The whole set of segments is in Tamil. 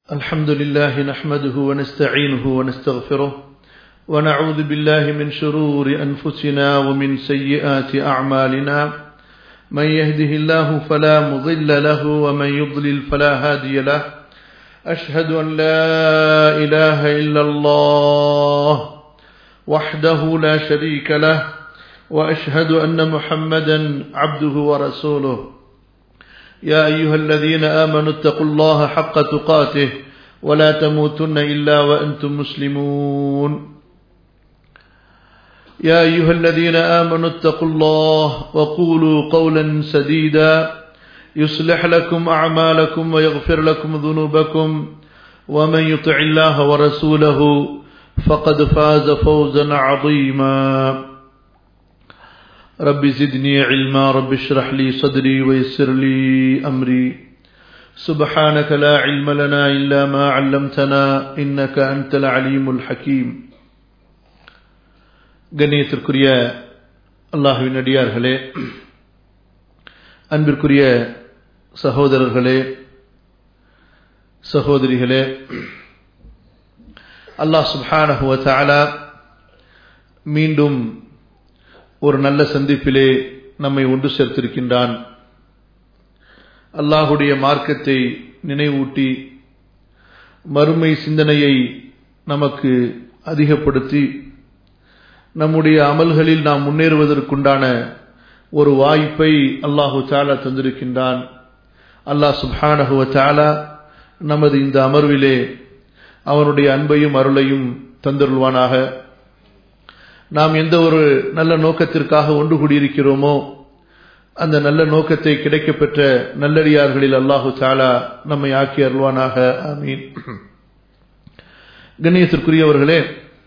الحمد لله نحمده ونستعينه ونستغفره ونعوذ بالله من شرور أنفسنا ومن سيئات أعمالنا من يهده الله فلا مضل له ومن يضلل فلا هادي له أشهد أن لا إله إلا الله وحده لا شريك له وأشهد أن محمدا عبده ورسوله يا أيها الذين آمنوا اتقوا الله حق تقاته ولا تموتن إلا وأنتم مسلمون يا أيها الذين آمنوا اتقوا الله وقولوا قولا سديدا يصلح لكم أعمالكم ويغفر لكم ذنوبكم ومن يطع الله ورسوله فقد فاز فوزا عظيما رب زدني علما رب اشرح لي صدري ويسر لي أمري سبحانك لا علم لنا إلا ما علمتنا إنك أنت العليم الحكيم கண்ணியத்திற்குரிய அல்லாஹுவின் அடியார்களே அன்பிற்குரிய சகோதரர்களே சகோதரிகளே அல்லாஹ் சுப்ஹானஹுவ தஆலா மீண்டும் ஒரு நல்ல சந்திப்பிலே நம்மை ஒன்று சேர்த்திருக்கின்றான் அல்லாஹுடைய மார்க்கத்தை நினைவூட்டி மறுமை சிந்தனையை நமக்கு அதிகப்படுத்தி நம்முடைய அமல்களில் நாம் முன்னேறுவதற்குண்டான ஒரு வாய்ப்பை அல்லாஹு தாலா தந்திருக்கின்றான் அல்லாஹ் சுப்ஹானஹுவ தாலா நமது இந்த அமர்விலே அவனுடைய அன்பையும் அருளையும் தந்தருள்வானாக நாம் எந்த ஒரு நல்ல நோக்கத்திற்காக ஒன்று கூடியிருக்கிறோமோ அந்த நல்ல நோக்கத்தை கிடைக்கப்பெற்ற நல்லடியார்களில் அல்லாஹு சாலா நம்மை ஆக்கி அருள்வானாக ஆமீன் கண்ணியத்திற்குரியவர்களே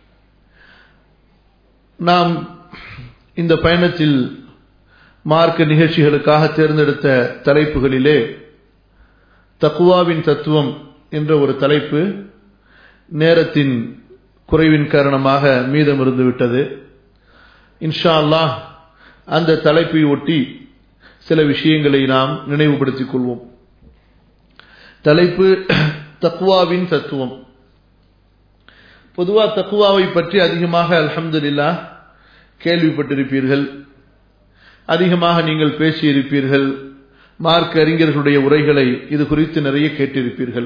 நாம் இந்த பயணத்தில் மார்க்க நிகழ்ச்சிகளுக்காக தேர்ந்தெடுத்த தலைப்புகளிலே தக்குவாவின் தத்துவம் என்ற ஒரு தலைப்பு நேரத்தின் குறைவின் காரணமாக மீதம் இருந்து விட்டது இன்ஷா அல்லாஹ் அந்த தலைப்பை ஒட்டி சில விஷயங்களை நாம் நினைவுபடுத்திக் கொள்வோம் தலைப்பு தக்குவாவின் தத்துவம் பொதுவா தக்குவாவை பற்றி அதிகமாக அல்ஹம்துலில்லா கேள்விப்பட்டிருப்பீர்கள் அதிகமாக நீங்கள் பேசியிருப்பீர்கள் மார்க் அறிஞர்களுடைய உரைகளை இது குறித்து நிறைய கேட்டிருப்பீர்கள்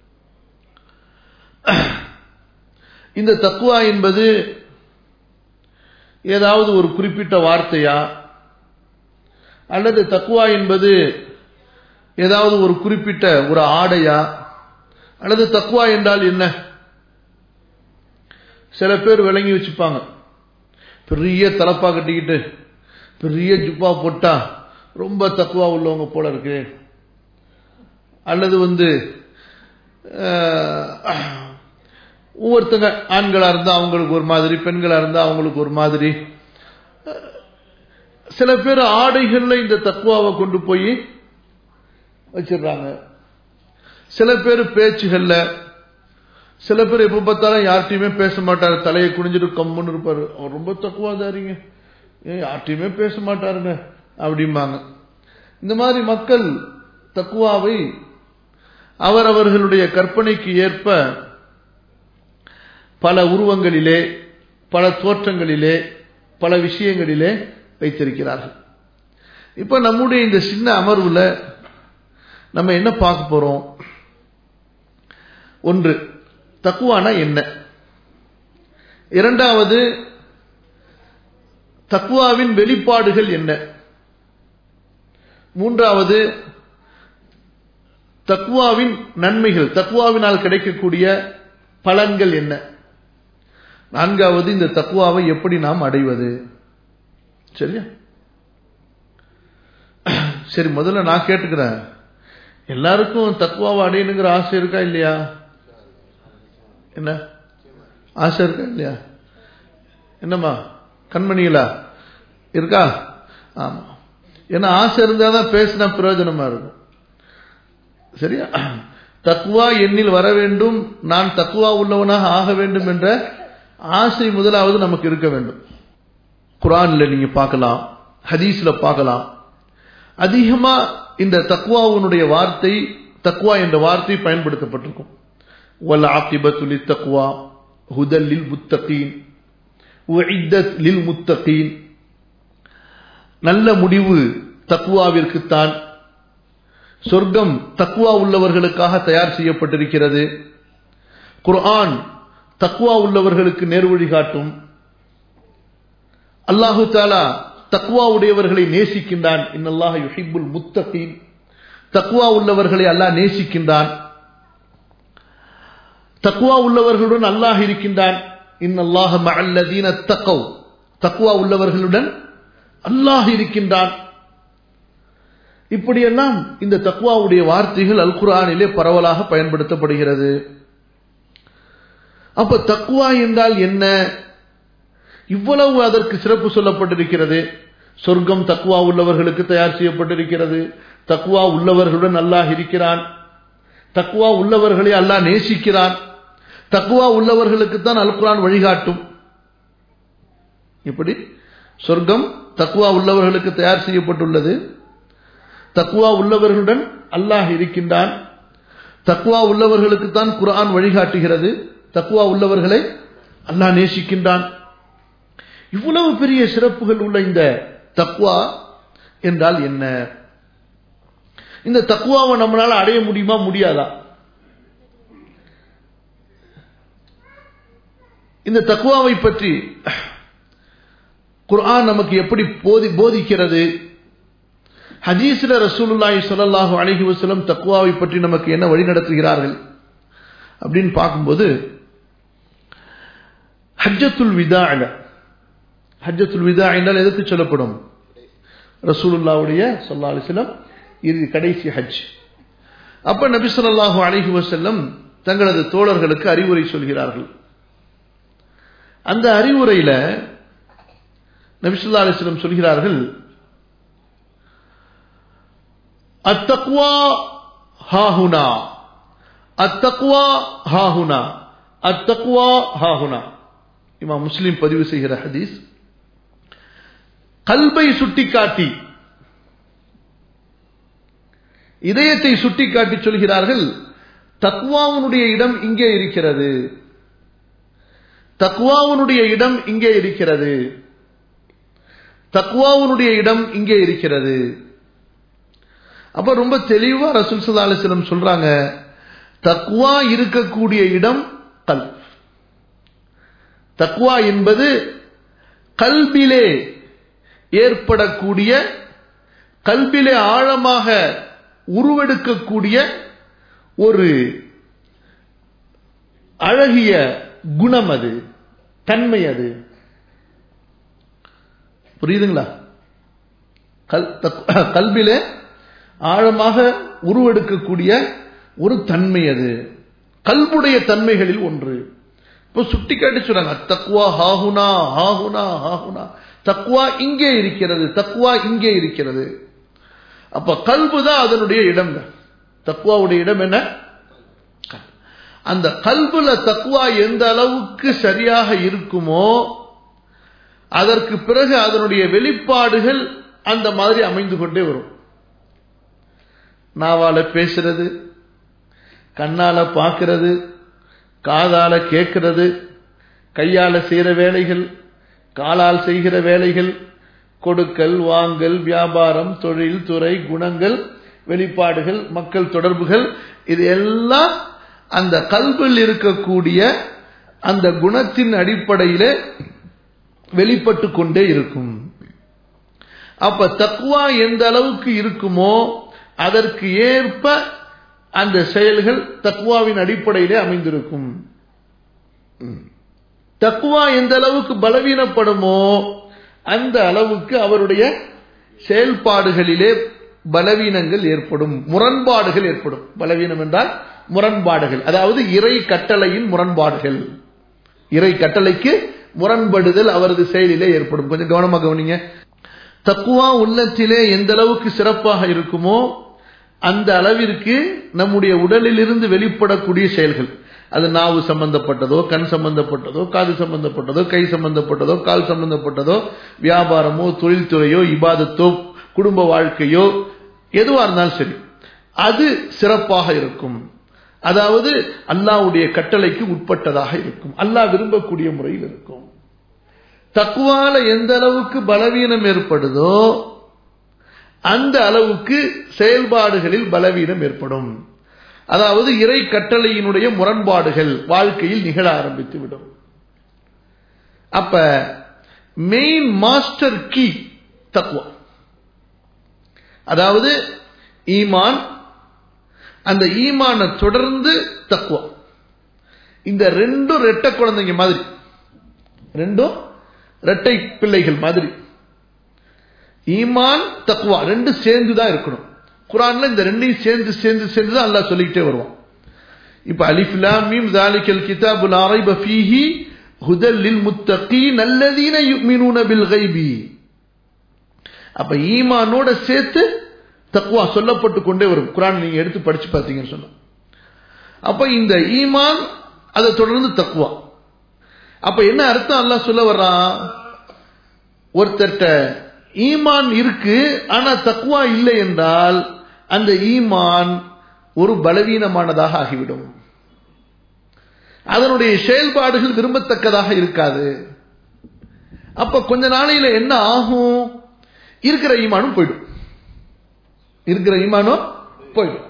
இந்த தக்குவா என்பது ஏதாவது ஒரு குறிப்பிட்ட வார்த்தையா அல்லது தக்குவா என்பது ஏதாவது ஒரு குறிப்பிட்ட ஒரு ஆடையா அல்லது தக்குவா என்றால் என்ன சில பேர் விளங்கி வச்சுப்பாங்க பெரிய தலப்பா கட்டிக்கிட்டு பெரிய ஜுப்பா போட்டா ரொம்ப தக்குவா உள்ளவங்க போல இருக்கு அல்லது வந்து ஒவ்வொருத்தங்க ஆண்களா இருந்தா அவங்களுக்கு ஒரு மாதிரி பெண்களா இருந்தா அவங்களுக்கு ஒரு மாதிரி சில பேர் ஆடைகள்ல இந்த தக்குவாவை கொண்டு போய் வச்சிடுறாங்க சில பேர் பேச்சுகள்ல சில பேர் எப்ப பார்த்தாலும் யார்கிட்டயுமே பேச மாட்டாரு தலையை குனிஞ்சிட்டு கம்முன்னு இருப்பாரு அவர் ரொம்ப தக்குவாதாரிங்க ஏன் யார்கிட்டயுமே பேச மாட்டாருங்க அப்படிம்பாங்க இந்த மாதிரி மக்கள் தக்குவாவை அவரவர்களுடைய கற்பனைக்கு ஏற்ப பல உருவங்களிலே பல தோற்றங்களிலே பல விஷயங்களிலே வைத்திருக்கிறார்கள் இப்ப நம்முடைய இந்த சின்ன அமர்வுல நம்ம என்ன பார்க்க போறோம் ஒன்று தக்குவானா என்ன இரண்டாவது தக்குவாவின் வெளிப்பாடுகள் என்ன மூன்றாவது தக்குவாவின் நன்மைகள் தக்குவாவினால் கிடைக்கக்கூடிய பலன்கள் என்ன நான்காவது இந்த தக்குவாவை எப்படி நாம் அடைவது சரியா சரி முதல்ல நான் கேட்டுக்கிறேன் எல்லாருக்கும் தக்குவாவை அடையணுங்கிற ஆசை இருக்கா இல்லையா என்ன ஆசை இருக்கா இல்லையா என்னம்மா கண்மணிகளா இருக்கா ஆமா ஏன்னா ஆசை இருந்தாதான் பேசினா பிரயோஜனமா இருக்கும் சரியா தக்குவா எண்ணில் வர வேண்டும் நான் தக்குவா உள்ளவனாக ஆக வேண்டும் என்ற ஆசை முதலாவது நமக்கு இருக்க வேண்டும் குரான்ல நீங்க பார்க்கலாம் ஹதீஸ்ல பார்க்கலாம் அதிகமா இந்த தக்குவாவுனுடைய வார்த்தை தக்குவா என்ற வார்த்தை பயன்படுத்தப்பட்டிருக்கும் வல் ஆக்கிபத்து லித்தக்வா ஹுதல் லில் முத்தகீன் உஇத்தத் லில் முத்தகீன் நல்ல முடிவு தக்குவாவிற்குத்தான் சொர்க்கம் தக்குவா உள்ளவர்களுக்காக தயார் செய்யப்பட்டிருக்கிறது குர்ஆன் தக்குவா உள்ளவர்களுக்கு நேர்வழி காட்டும் அல்லாஹு தாலா தக்குவா உடையவர்களை நேசிக்கின்றான் இன்னல்லாஹ் யுஹிப்புல் முத்தகீன் தக்குவா உள்ளவர்களை அல்லாஹ் நேசிக்கின்றான் தக்குவா உள்ளவர்களுடன் அல்லாஹ் இருக்கின்றான் இன்னல்லாஹ மஅல்லதீன தக்கவ் தக்குவா உள்ளவர்களுடன் அல்லாஹ் இருக்கின்றான் இப்படியெல்லாம் இந்த தக்குவாவுடைய வார்த்தைகள் அல் குரானிலே பரவலாக பயன்படுத்தப்படுகிறது அப்ப தக்குவா என்றால் என்ன இவ்வளவு அதற்கு சிறப்பு சொல்லப்பட்டிருக்கிறது சொர்க்கம் தக்குவா உள்ளவர்களுக்கு தயார் செய்யப்பட்டிருக்கிறது தக்குவா உள்ளவர்களுடன் அல்லாஹ் இருக்கிறான் தக்குவா உள்ளவர்களை அல்லாஹ் நேசிக்கிறான் தக்குவா உள்ளவர்களுக்கு தான் அல் குரான் வழிகாட்டும் இப்படி சொர்க்கம் தக்குவா உள்ளவர்களுக்கு தயார் செய்யப்பட்டுள்ளது தக்குவா உள்ளவர்களுடன் அல்லாஹ் இருக்கின்றான் தக்குவா உள்ளவர்களுக்கு தான் குரான் வழிகாட்டுகிறது தக்குவா உள்ளவர்களை அல்லாஹ் நேசிக்கின்றான் இவ்வளவு பெரிய சிறப்புகள் உள்ள இந்த தக்குவா என்றால் என்ன இந்த தக்குவாவை நம்மளால அடைய முடியுமா முடியாதா இந்த தக்குவாவை பற்றி குர்ஆன் நமக்கு எப்படி போதி போதிக்கிறது ஹதீஸ்ல ரசூலுல்லாஹி ஸல்லல்லாஹு அலைஹி வஸல்லம் தக்வாவை பற்றி நமக்கு என்ன வழி நடத்துகிறார்கள் அப்படின்னு பார்க்கும்போது ஹஜ்ஜத்துல் விதாஅல ஹஜ்ஜத்துல் விதா என்றால் எதற்கு சொல்லப்படும் ரசூலுல்லாவுடைய ஸல்லல்லாஹு அலைஹி வஸல்லம் இது கடைசி ஹஜ் அப்ப நபி ஸல்லல்லாஹு அலைஹி வஸல்லம் தங்களது தோழர்களுக்கு அறிவுரை சொல்கிறார்கள் அந்த அறிவுரையில நபி ஸல்லல்லாஹு அலைஹி வஸல்லம் சொல்கிறார்கள் அத்தக்வா ஹாஹுனா அத்தக்வா ஹாஹுனா அத்தக்வா ஹாஹுனா இமா முஸ்லிம் பதிவு செய்கிற ஹதீஸ் கல்பை சுட்டிக்காட்டி இதயத்தை சுட்டிக்காட்டி சொல்கிறார்கள் தக்வாவுனுடைய இடம் இங்கே இருக்கிறது தக்வாவுனுடைய இடம் இங்கே இருக்கிறது தக்வாவுனுடைய இடம் இங்கே இருக்கிறது அப்ப ரொம்ப தெளிவா ரசூல் சல்லா அலிஸ்லம் சொல்றாங்க தக்வா இருக்கக்கூடிய இடம் கல் தக்வா என்பது கல்பிலே ஏற்படக்கூடிய கல்பிலே ஆழமாக உருவெடுக்கக்கூடிய ஒரு அழகிய குணம் அது தன்மை அது புரியுதுங்களா கல் கல்விலே ஆழமாக உருவெடுக்கக்கூடிய ஒரு தன்மை அது கல்புடைய தன்மைகளில் ஒன்று இப்போ சுட்டி காட்டி சொல்றாங்க தக்குவா ஹாகுனா ஹாகுனா ஹாகுனா தக்குவா இங்கே இருக்கிறது தக்குவா இங்கே இருக்கிறது அப்ப கல்பு தான் அதனுடைய இடம் தக்குவாவுடைய இடம் என்ன அந்த கல்புல தக்குவா எந்த அளவுக்கு சரியாக இருக்குமோ அதற்கு பிறகு அதனுடைய வெளிப்பாடுகள் அந்த மாதிரி அமைந்து கொண்டே வரும் நாவால பேசுறது கண்ணால பார்க்கிறது காதால கேட்கிறது கையால செய்கிற வேலைகள் காலால் செய்கிற வேலைகள் கொடுக்கல் வாங்கல் வியாபாரம் தொழில் துறை குணங்கள் வெளிப்பாடுகள் மக்கள் தொடர்புகள் இது எல்லாம் அந்த கல்வியில் இருக்கக்கூடிய அந்த குணத்தின் அடிப்படையில் வெளிப்பட்டு கொண்டே இருக்கும் அப்ப தக்குவா எந்த அளவுக்கு இருக்குமோ அதற்கு ஏற்ப அந்த செயல்கள் தக்குவாவின் அடிப்படையிலே அமைந்திருக்கும் தக்குவா எந்த அளவுக்கு பலவீனப்படுமோ அந்த அளவுக்கு அவருடைய செயல்பாடுகளிலே பலவீனங்கள் ஏற்படும் முரண்பாடுகள் ஏற்படும் பலவீனம் என்றால் முரண்பாடுகள் அதாவது இறை கட்டளையின் முரண்பாடுகள் இறை கட்டளைக்கு முரண்படுதல் அவரது செயலிலே ஏற்படும் கொஞ்சம் கவனமாக கவனிங்க தக்குவா உள்ளத்திலே எந்த அளவுக்கு சிறப்பாக இருக்குமோ அந்த அளவிற்கு நம்முடைய உடலிலிருந்து வெளிப்படக்கூடிய செயல்கள் அது நாவு சம்பந்தப்பட்டதோ கண் சம்பந்தப்பட்டதோ காது சம்பந்தப்பட்டதோ கை சம்பந்தப்பட்டதோ கால் சம்பந்தப்பட்டதோ வியாபாரமோ தொழில்துறையோ இபாதத்தோ குடும்ப வாழ்க்கையோ எதுவா இருந்தாலும் சரி அது சிறப்பாக இருக்கும் அதாவது அல்லாவுடைய கட்டளைக்கு உட்பட்டதாக இருக்கும் அல்லாஹ் விரும்பக்கூடிய முறையில் இருக்கும் தக்குவால எந்த அளவுக்கு பலவீனம் ஏற்படுதோ அந்த அளவுக்கு செயல்பாடுகளில் பலவீனம் ஏற்படும் அதாவது இறை கட்டளையினுடைய முரண்பாடுகள் வாழ்க்கையில் நிகழ ஆரம்பித்து விடும் அப்ப மெயின் மாஸ்டர் கீ தக்குவா அதாவது ஈமான் அந்த ஈமான தொடர்ந்து தக்குவா இந்த ரெண்டும் ரெட்டை குழந்தைங்க மாதிரி ரெண்டும் ரெட்டை பிள்ளைகள் மாதிரி ஈமான் தக்குவா ரெண்டு சேர்ந்து தான் இருக்கணும் குரான்ல இந்த ரெண்டையும் சேர்ந்து சேர்ந்து சேர்ந்து தான் அல்லாஹ் சொல்லிக்கிட்டே வருவான் இப்ப அலிஃப்லாம் மீம் ஜாலிக்கல் கிதாபுல் ஆரைப ஃபீஹி ஹுதல் லில் முத்தகீன் அல்லதீன யுமினூன பில் கைபி அப்ப ஈமானோட சேர்த்து தக்குவா சொல்லப்பட்டு கொண்டே வரும் குரான் நீங்க எடுத்து படிச்சு பார்த்தீங்கன்னு சொன்ன அப்ப இந்த ஈமான் அதை தொடர்ந்து தக்குவா அப்ப என்ன அர்த்தம் அல்லாஹ் சொல்ல வர்றான் ஒருத்தர்கிட்ட ஈமான் இருக்கு ஆனா தக்குவா இல்லை என்றால் அந்த ஈமான் ஒரு பலவீனமானதாக ஆகிவிடும் அதனுடைய செயல்பாடுகள் விரும்பத்தக்கதாக இருக்காது அப்ப கொஞ்ச நாளையில என்ன ஆகும் இருக்கிற ஈமானும் போயிடும் இருக்கிற ஈமானும் போயிடும்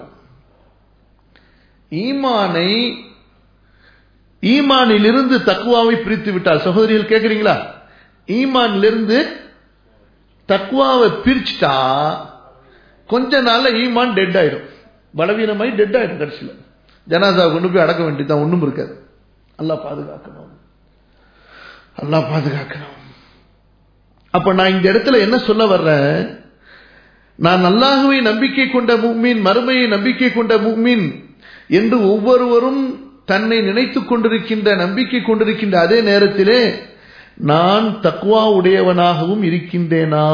ஈமானை ஈமானிலிருந்து தக்குவாவை பிரித்து விட்டால் சகோதரிகள் கேட்கிறீங்களா ஈமானிலிருந்து தக்குவாவை பிரிச்சுட்டா கொஞ்ச நாள்ல ஈமான் டெட் ஆயிடும் பலவீனமாய் டெட் ஆயிடும் கடைசியில் ஜனாதாவை கொண்டு போய் அடக்க வேண்டியதுதான் ஒண்ணும் இருக்காது அல்லா பாதுகாக்கணும் அல்லா பாதுகாக்கணும் அப்ப நான் இந்த இடத்துல என்ன சொல்ல வர்றேன் நான் அல்லாஹுவை நம்பிக்கை கொண்ட முக்மீன் மறுமையை நம்பிக்கை கொண்ட முக்மீன் என்று ஒவ்வொருவரும் தன்னை நினைத்துக் கொண்டிருக்கின்ற நம்பிக்கை கொண்டிருக்கின்ற அதே நேரத்திலே நான் தக்குவா உடையவனாகவும் இருக்கின்றேனா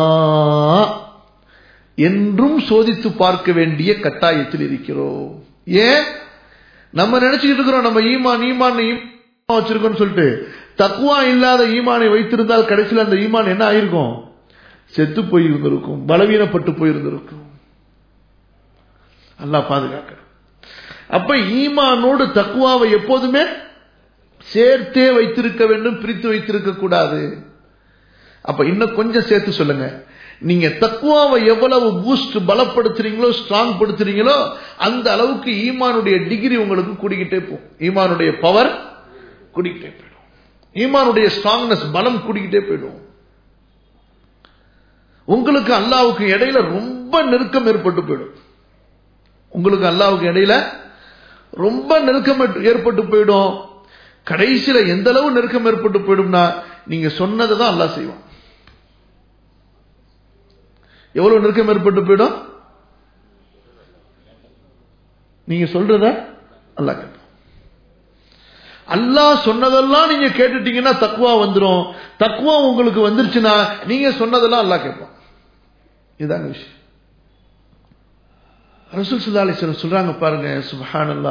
என்றும் சோதித்து பார்க்க வேண்டிய கட்டாயத்தில் இருக்கிறோம் ஏன் நம்ம நினைச்சுக்கிட்டு இருக்கிறோம் நம்ம ஈமான் ஈமான் வச்சிருக்கோம்னு சொல்லிட்டு தக்குவா இல்லாத ஈமானை வைத்திருந்தால் கடைசியில் அந்த ஈமான் என்ன ஆயிருக்கும் செத்து போயிருந்திருக்கும் பலவீனப்பட்டு போயிருந்திருக்கும் அல்லா பாதுகாக்க அப்ப ஈமானோடு தக்குவாவை எப்போதுமே சேர்த்தே வைத்திருக்க வேண்டும் பிரித்து வைத்திருக்க கூடாது அப்ப இன்னும் கொஞ்சம் சேர்த்து சொல்லுங்க நீங்க தக்குவாவை எவ்வளவு பூஸ்ட் பலப்படுத்துறீங்களோ ஸ்ட்ராங் படுத்துறீங்களோ அந்த அளவுக்கு ஈமானுடைய டிகிரி உங்களுக்கு கூடிக்கிட்டே போகும் ஈமானுடைய பவர் கூடிக்கிட்டே போயிடும் ஈமானுடைய ஸ்ட்ராங்னஸ் பலம் கூடிக்கிட்டே போயிடும் உங்களுக்கு அல்லாவுக்கு இடையில ரொம்ப நெருக்கம் ஏற்பட்டு போயிடும் உங்களுக்கு அல்லாவுக்கு இடையில ரொம்ப நெருக்கம் ஏற்பட்டு போயிடும் கடைசியில எந்த அளவு நெருக்கம் ஏற்பட்டு போயிடும்னா நீங்க சொன்னதை தான் அல்லா செய்வான் எவ்வளவு நெருக்கம் ஏற்பட்டு போயிடும் நீங்க சொல்றத அல்லா கேட்பான் அல்லாஹ் சொன்னதெல்லாம் நீங்க கேட்டுட்டீங்கன்னா தக்குவா வந்துடும் தக்குவா உங்களுக்கு வந்துருச்சுன்னா நீங்க சொன்னதெல்லாம் அல்லாஹ் கேட்பான் இதுதாங்க விஷயம் ரசூல் சுல்லா அலிஸ்வரம் சொல்றாங்க பாருங்க சுபஹான் அல்லா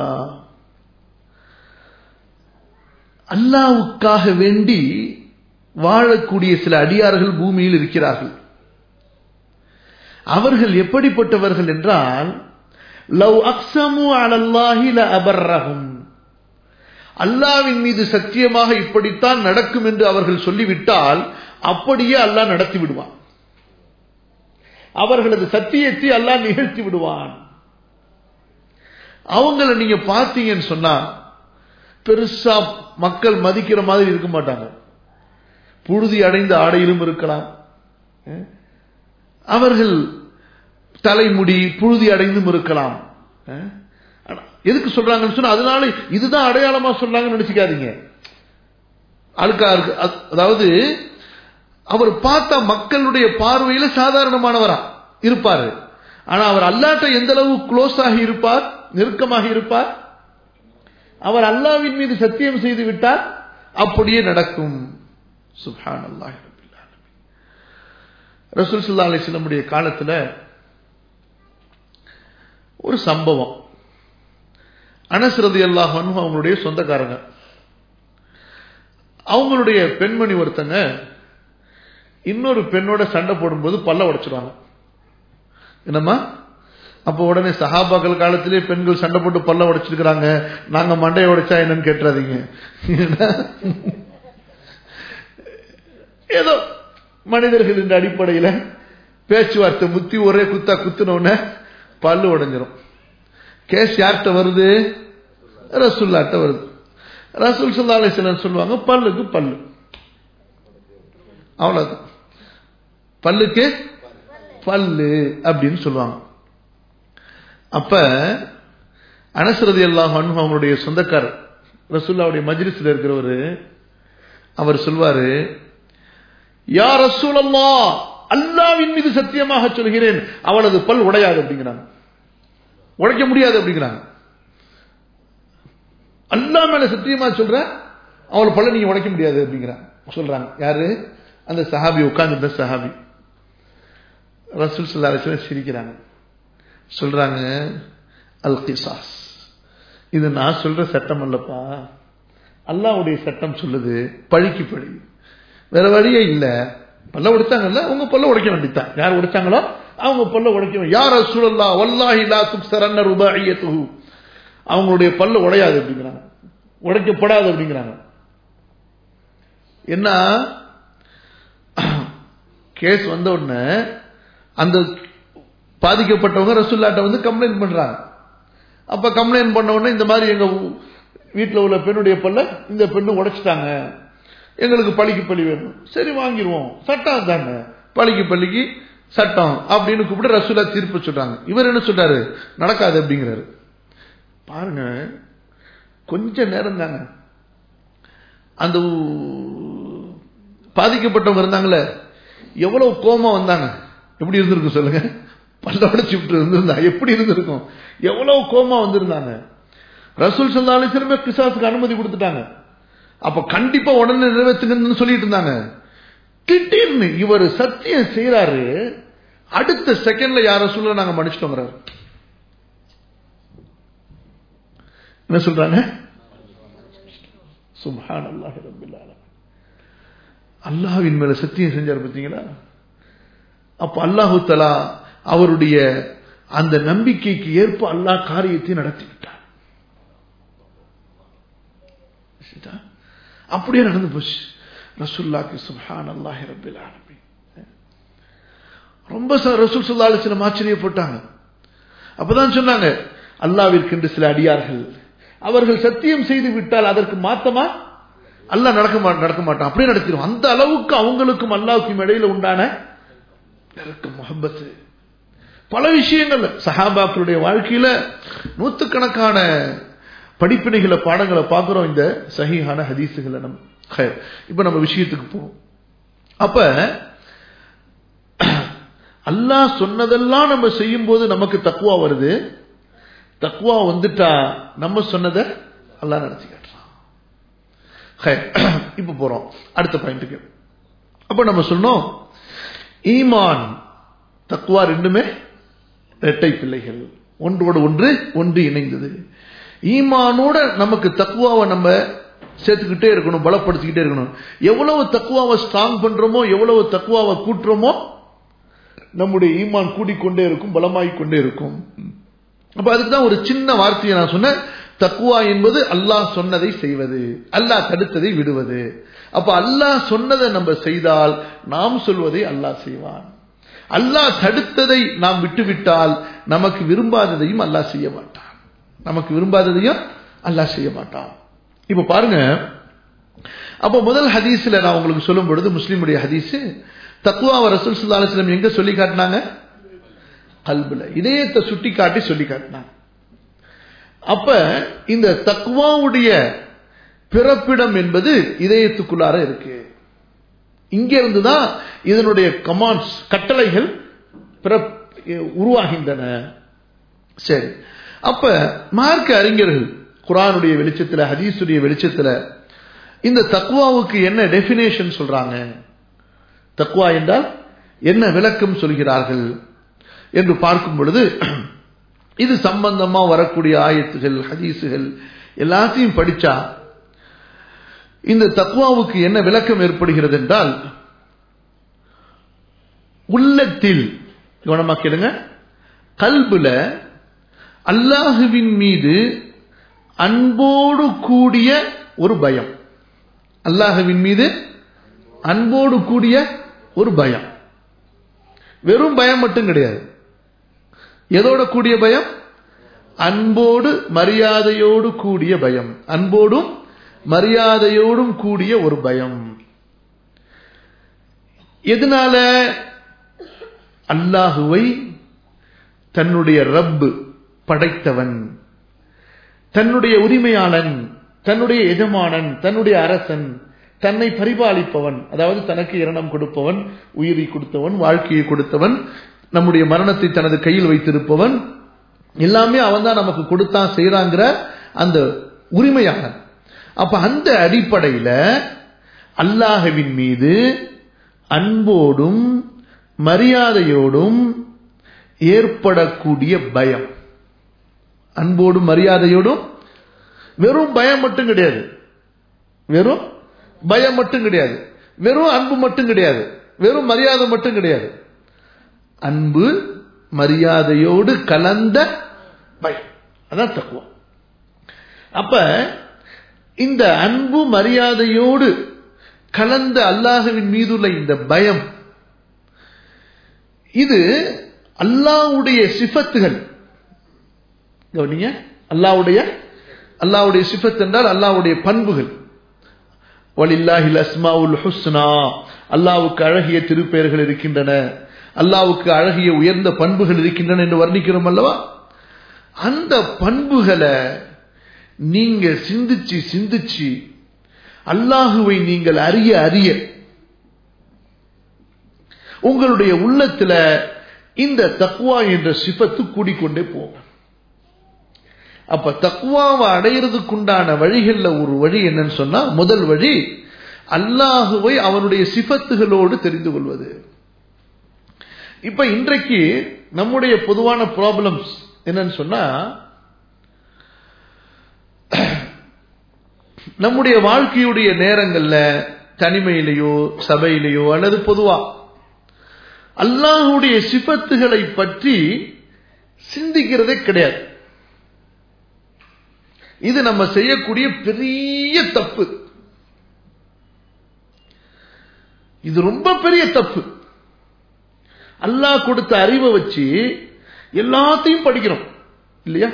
அல்லாவுக்காக வேண்டி வாழக்கூடிய சில அடியார்கள் பூமியில் இருக்கிறார்கள் அவர்கள் எப்படிப்பட்டவர்கள் என்றால் லவ் அக்ஸமு அலல்லாஹி ல அபர்ரஹும் அல்லாவின் மீது சத்தியமாக இப்படித்தான் நடக்கும் என்று அவர்கள் சொல்லிவிட்டால் அப்படியே அல்லாஹ் நடத்தி விடுவான் அவர்களது சத்தியத்தை அல்லாஹ் நிகழ்த்தி விடுவான் அவங்கள நீங்க பார்த்தீங்கன்னு சொன்னா பெருசா மக்கள் மதிக்கிற மாதிரி இருக்க மாட்டாங்க புழுதி அடைந்த ஆடையிலும் இருக்கலாம் அவர்கள் தலைமுடி புழுதி அடைந்தும் இருக்கலாம் எதுக்கு சொல்றாங்கன்னு சொன்னா அதனால இதுதான் அடையாளமா சொல்றாங்கன்னு நினைச்சுக்காதீங்க அழுக்கா இருக்கு அதாவது அவர் பார்த்த மக்களுடைய பார்வையில சாதாரணமானவரா இருப்பாரு ஆனா அவர் அல்லாட்ட எந்த அளவு க்ளோஸ் ஆகி இருப்பார் நெருக்கமாக இருப்பார் அவர் அல்லாவின் மீது சத்தியம் செய்து விட்டார் அப்படியே நடக்கும் சுஹான் அல்லாஹ் ரசூல் சுல்லா அலிஸ்லமுடைய காலத்துல ஒரு சம்பவம் அனஸ்ரதி அல்லாஹ் அவங்களுடைய சொந்தக்காரங்க அவங்களுடைய பெண்மணி ஒருத்தங்க இன்னொரு பெண்ணோட சண்டை போடும்போது பல்ல உடைச்சிருவாங்க என்னம்மா அப்போ உடனே சஹாபாக்கள் காலத்திலே பெண்கள் சண்டை போட்டு பல்ல உடைச்சிருக்கிறாங்க நாங்க மண்டையை உடைச்சா என்னன்னு கேட்டுறாதீங்க ஏதோ மனிதர்கள் என்ற அடிப்படையில் பேச்சுவார்த்தை முத்தி ஒரே குத்தா குத்துனோடனே பல்லு உடைஞ்சிரும் கேஸ் யார்கிட்ட வருது ரசுல்லாட்ட வருது ரசூல் சல்லா அலிஸ்லாம் சொல்லுவாங்க பல்லுக்கு பல்லு அவ்வளவுதான் பல்லுக்கு பல்லு அப்படின்னு சொல்லுவாங்க அப்ப அனசரதி அல்லாஹ் அவனுடைய சொந்தக்காரர் ரசூல்லாவுடைய மஜ்லிஸ்ல இருக்கிறவரு அவர் சொல்வாரு யா ரசூல் அல்லா அல்லாவின் மீது சத்தியமாக சொல்கிறேன் அவளது பல் உடையாது அப்படிங்கிறாங்க உடைக்க முடியாது அப்படிங்கிறாங்க அல்லா மேல சத்தியமா சொல்ற அவள் பல்ல நீங்க உடைக்க முடியாது அப்படிங்கிறாங்க சொல்றாங்க யாரு அந்த சஹாபி உட்கார்ந்துருந்த சஹாபி ரசூல் சல்லா சிரிக்கிறாங்க சொல்றாங்க அல் கிசாஸ் இது நான் சொல்ற சட்டம் அல்லப்பா அல்லாவுடைய சட்டம் சொல்லுது பழிக்கு பழி வேற வழியே இல்ல பல்ல உடைச்சாங்கல்ல உங்க பல்ல உடைக்க வேண்டித்தான் யார் உடைச்சாங்களோ அவங்க பல்ல உடைக்க யார் ரசூலல்லா வல்லாஹி லா துக்ஸரன்ன ருபாயியத்துஹு அவங்களுடைய பல்ல உடையாது அப்படிங்கிறாங்க உடைக்கப்படாது அப்படிங்கிறாங்க என்ன கேஸ் வந்த உடனே அந்த பாதிக்கப்பட்டவங்க ரசூல்லாட்ட வந்து கம்ப்ளைண்ட் பண்றாங்க அப்ப கம்ப்ளைண்ட் பண்ண உடனே இந்த மாதிரி எங்க வீட்டில் உள்ள பெண்ணுடைய பல்ல இந்த பெண்ணு உடைச்சிட்டாங்க எங்களுக்கு பழிக்கு பழி வேணும் சரி வாங்கிடுவோம் சட்டம் தாங்க பழிக்கு பள்ளிக்கு சட்டம் அப்படின்னு கூப்பிட்டு ரசூலா தீர்ப்பு சொல்றாங்க இவர் என்ன சொல்றாரு நடக்காது அப்படிங்கிறாரு பாருங்க கொஞ்ச நேரம் தாங்க அந்த பாதிக்கப்பட்டவங்க இருந்தாங்களே எவ்வளவு கோமா வந்தாங்க எப்படி இருந்திருக்கும் சொல்லுங்க பல்ல உடைச்சு விட்டு இருந்திருந்தா எப்படி இருந்திருக்கும் எவ்வளவு கோமா வந்திருந்தாங்க ரசூல் சல்லாலிசிலுமே கிசாஸுக்கு அனுமதி கொடுத்துட்டாங்க அப்ப கண்டிப்பா உடனே நிறைவேற்றுங்கன்னு சொல்லிட்டு இருந்தாங்க திடீர்னு இவர் சத்தியம் செய்யறாரு அடுத்த செகண்ட்ல யார சொல்ல நாங்க மன்னிச்சிட்டோங்கிறாரு என்ன சொல்றாங்க சுபான் அல்லாஹ் ரபில் அல்லாஹ்வின் மேல சத்தியம் செஞ்சார் பார்த்தீங்களா அப்ப அல்லாஹு தலா அவருடைய அந்த நம்பிக்கைக்கு ஏற்ப அல்லாஹ் காரியத்தை நடத்தி விட்டார் அப்படியே நடந்து போச்சு ரசுல்லாக்கு சுஹான் அல்லாஹி ரபில் ஆலமி ரொம்ப ரசூல் சுல்லா அலிஸ்லம் ஆச்சரியப்பட்டாங்க அப்பதான் சொன்னாங்க அல்லாவிற்கென்று சில அடியார்கள் அவர்கள் சத்தியம் செய்து விட்டால் அதற்கு மாத்தமா அல்லா நடக்க நடக்க மாட்டான் அப்படியே நடத்திடும் அந்த அளவுக்கு அவங்களுக்கும் அல்லாவுக்கும் இடையில உண்டான நெருக்கம் முகப்பத்து பல விஷயங்கள் சஹாபாக்களுடைய வாழ்க்கையில நூத்துக்கணக்கான படிப்பினைகளை பாடங்களை பார்க்கிறோம் இந்த சஹிஹான ஹதீசுகளை நம்ம இப்ப நம்ம விஷயத்துக்கு போவோம் அப்ப அல்லாஹ் சொன்னதெல்லாம் நம்ம செய்யும் போது நமக்கு தக்குவா வருது தக்குவா வந்துட்டா நம்ம சொன்னதை அல்லாஹ் நடத்தி காட்டுறான் இப்ப போறோம் அடுத்த பாயிண்ட்டுக்கு அப்ப நம்ம சொன்னோம் ஈமான் தக்குவா ரெண்டுமே இரட்டை பிள்ளைகள் ஒன்றோடு ஒன்று ஒன்று இணைந்தது ஈமானோட நமக்கு தக்குவாவை நம்ம சேர்த்துக்கிட்டே இருக்கணும் பலப்படுத்திக்கிட்டே இருக்கணும் எவ்வளவு தக்குவாவை ஸ்ட்ராங் பண்றோமோ எவ்வளவு தக்குவாவை கூட்டுறோமோ நம்முடைய ஈமான் கூடிக்கொண்டே இருக்கும் பலமாகிக் கொண்டே இருக்கும் அப்ப அதுக்கு தான் ஒரு சின்ன வார்த்தையை நான் சொன்னேன் தக்குவா என்பது அல்லாஹ் சொன்னதை செய்வது அல்லாஹ் தடுத்ததை விடுவது அப்ப அல்லாஹ் சொன்னதை நம்ம செய்தால் நாம் சொல்வதை அல்லாஹ் செய்வான் அல்லாஹ் தடுத்ததை நாம் விட்டுவிட்டால் நமக்கு விரும்பாததையும் அல்லாஹ் செய்ய மாட்டான் நமக்கு விரும்பாததையும் அல்லாஹ் செய்ய மாட்டான் இப்ப பாருங்க அப்ப முதல் ஹதீஸ்ல நான் உங்களுக்கு சொல்லும் பொழுது முஸ்லீமுடைய ஹதீஸ் தக்குவா ரசூல் சுல்லா அலுவலம் எங்க சொல்லி காட்டினாங்க கல்புல இதயத்தை சுட்டி காட்டி சொல்லி காட்டினாங்க அப்ப இந்த தக்குவாவுடைய பிறப்பிடம் என்பது இதயத்துக்குள்ளார இருக்கு இங்க இருந்துதான் இதனுடைய கமாண்ட்ஸ் கட்டளைகள் உருவாகின்றன சரி அப்ப மார்க்க அறிஞர்கள் குரானுடைய வெளிச்சத்துல ஹதீஸுடைய வெளிச்சத்துல இந்த தக்குவாவுக்கு என்ன டெபினேஷன் சொல்றாங்க தக்குவா என்றால் என்ன விளக்கம் சொல்கிறார்கள் என்று பார்க்கும் பொழுது இது சம்பந்தமா வரக்கூடிய ஆயத்துகள் ஹதீசுகள் எல்லாத்தையும் படிச்சா இந்த தக்குவாவுக்கு என்ன விளக்கம் ஏற்படுகிறது என்றால் உள்ளத்தில் கவனமா கேளுங்க கல்புல அல்லாஹுவின் மீது அன்போடு கூடிய ஒரு பயம் அல்லாஹுவின் மீது அன்போடு கூடிய ஒரு பயம் வெறும் பயம் மட்டும் கிடையாது எதோட கூடிய பயம் அன்போடு மரியாதையோடு கூடிய பயம் அன்போடும் மரியாதையோடும் கூடிய ஒரு பயம் எதனால அல்லாஹுவை தன்னுடைய ரப்பு படைத்தவன் தன்னுடைய உரிமையாளன் தன்னுடைய எஜமானன் தன்னுடைய அரசன் தன்னை பரிபாலிப்பவன் அதாவது தனக்கு இரணம் கொடுப்பவன் உயிரை கொடுத்தவன் வாழ்க்கையை கொடுத்தவன் நம்முடைய மரணத்தை தனது கையில் வைத்திருப்பவன் எல்லாமே அவன் தான் நமக்கு கொடுத்தான் செய்யறாங்கிற அந்த உரிமையாளன் அப்ப அந்த அடிப்படையில அல்லாஹவின் மீது அன்போடும் மரியாதையோடும் ஏற்படக்கூடிய பயம் அன்போடும் மரியாதையோடும் வெறும் பயம் மட்டும் கிடையாது வெறும் பயம் மட்டும் கிடையாது வெறும் அன்பு மட்டும் கிடையாது வெறும் மரியாதை மட்டும் கிடையாது அன்பு மரியாதையோடு கலந்த பயம் அதான் தக்குவம் அப்ப இந்த அன்பு மரியாதையோடு கலந்த அல்லாஹுவின் மீதுள்ள இந்த பயம் இது அல்லாவுடைய சிஃபத்துகள் கவனிங்க அல்லாவுடைய அல்லாவுடைய சிஃபத் என்றால் அல்லாவுடைய பண்புகள் வலில்லாஹில் அஸ்மாவுல் ஹுஸ்னா அல்லாவுக்கு அழகிய திருப்பெயர்கள் இருக்கின்றன அல்லாவுக்கு அழகிய உயர்ந்த பண்புகள் இருக்கின்றன என்று வர்ணிக்கிறோம் அல்லவா அந்த பண்புகளை நீங்க சிந்திச்சு சிந்திச்சு அல்லாஹுவை நீங்கள் அறிய அறிய உங்களுடைய உள்ளத்துல இந்த தக்குவா என்ற சிபத்து கூடிக்கொண்டே போகும் அப்ப தக்குவாவை அடையிறதுக்குண்டான வழிகள்ல ஒரு வழி என்னன்னு சொன்னா முதல் வழி அல்லாஹுவை அவனுடைய சிபத்துகளோடு தெரிந்து கொள்வது இப்ப இன்றைக்கு நம்முடைய பொதுவான ப்ராப்ளம்ஸ் என்னன்னு சொன்னா நம்முடைய வாழ்க்கையுடைய நேரங்கள்ல தனிமையிலேயோ சபையிலேயோ அல்லது பொதுவா அல்லாஹுடைய சிபத்துகளை பற்றி சிந்திக்கிறதே கிடையாது இது நம்ம செய்யக்கூடிய பெரிய தப்பு இது ரொம்ப பெரிய தப்பு அல்லாஹ் கொடுத்த அறிவை வச்சு எல்லாத்தையும் படிக்கிறோம் இல்லையா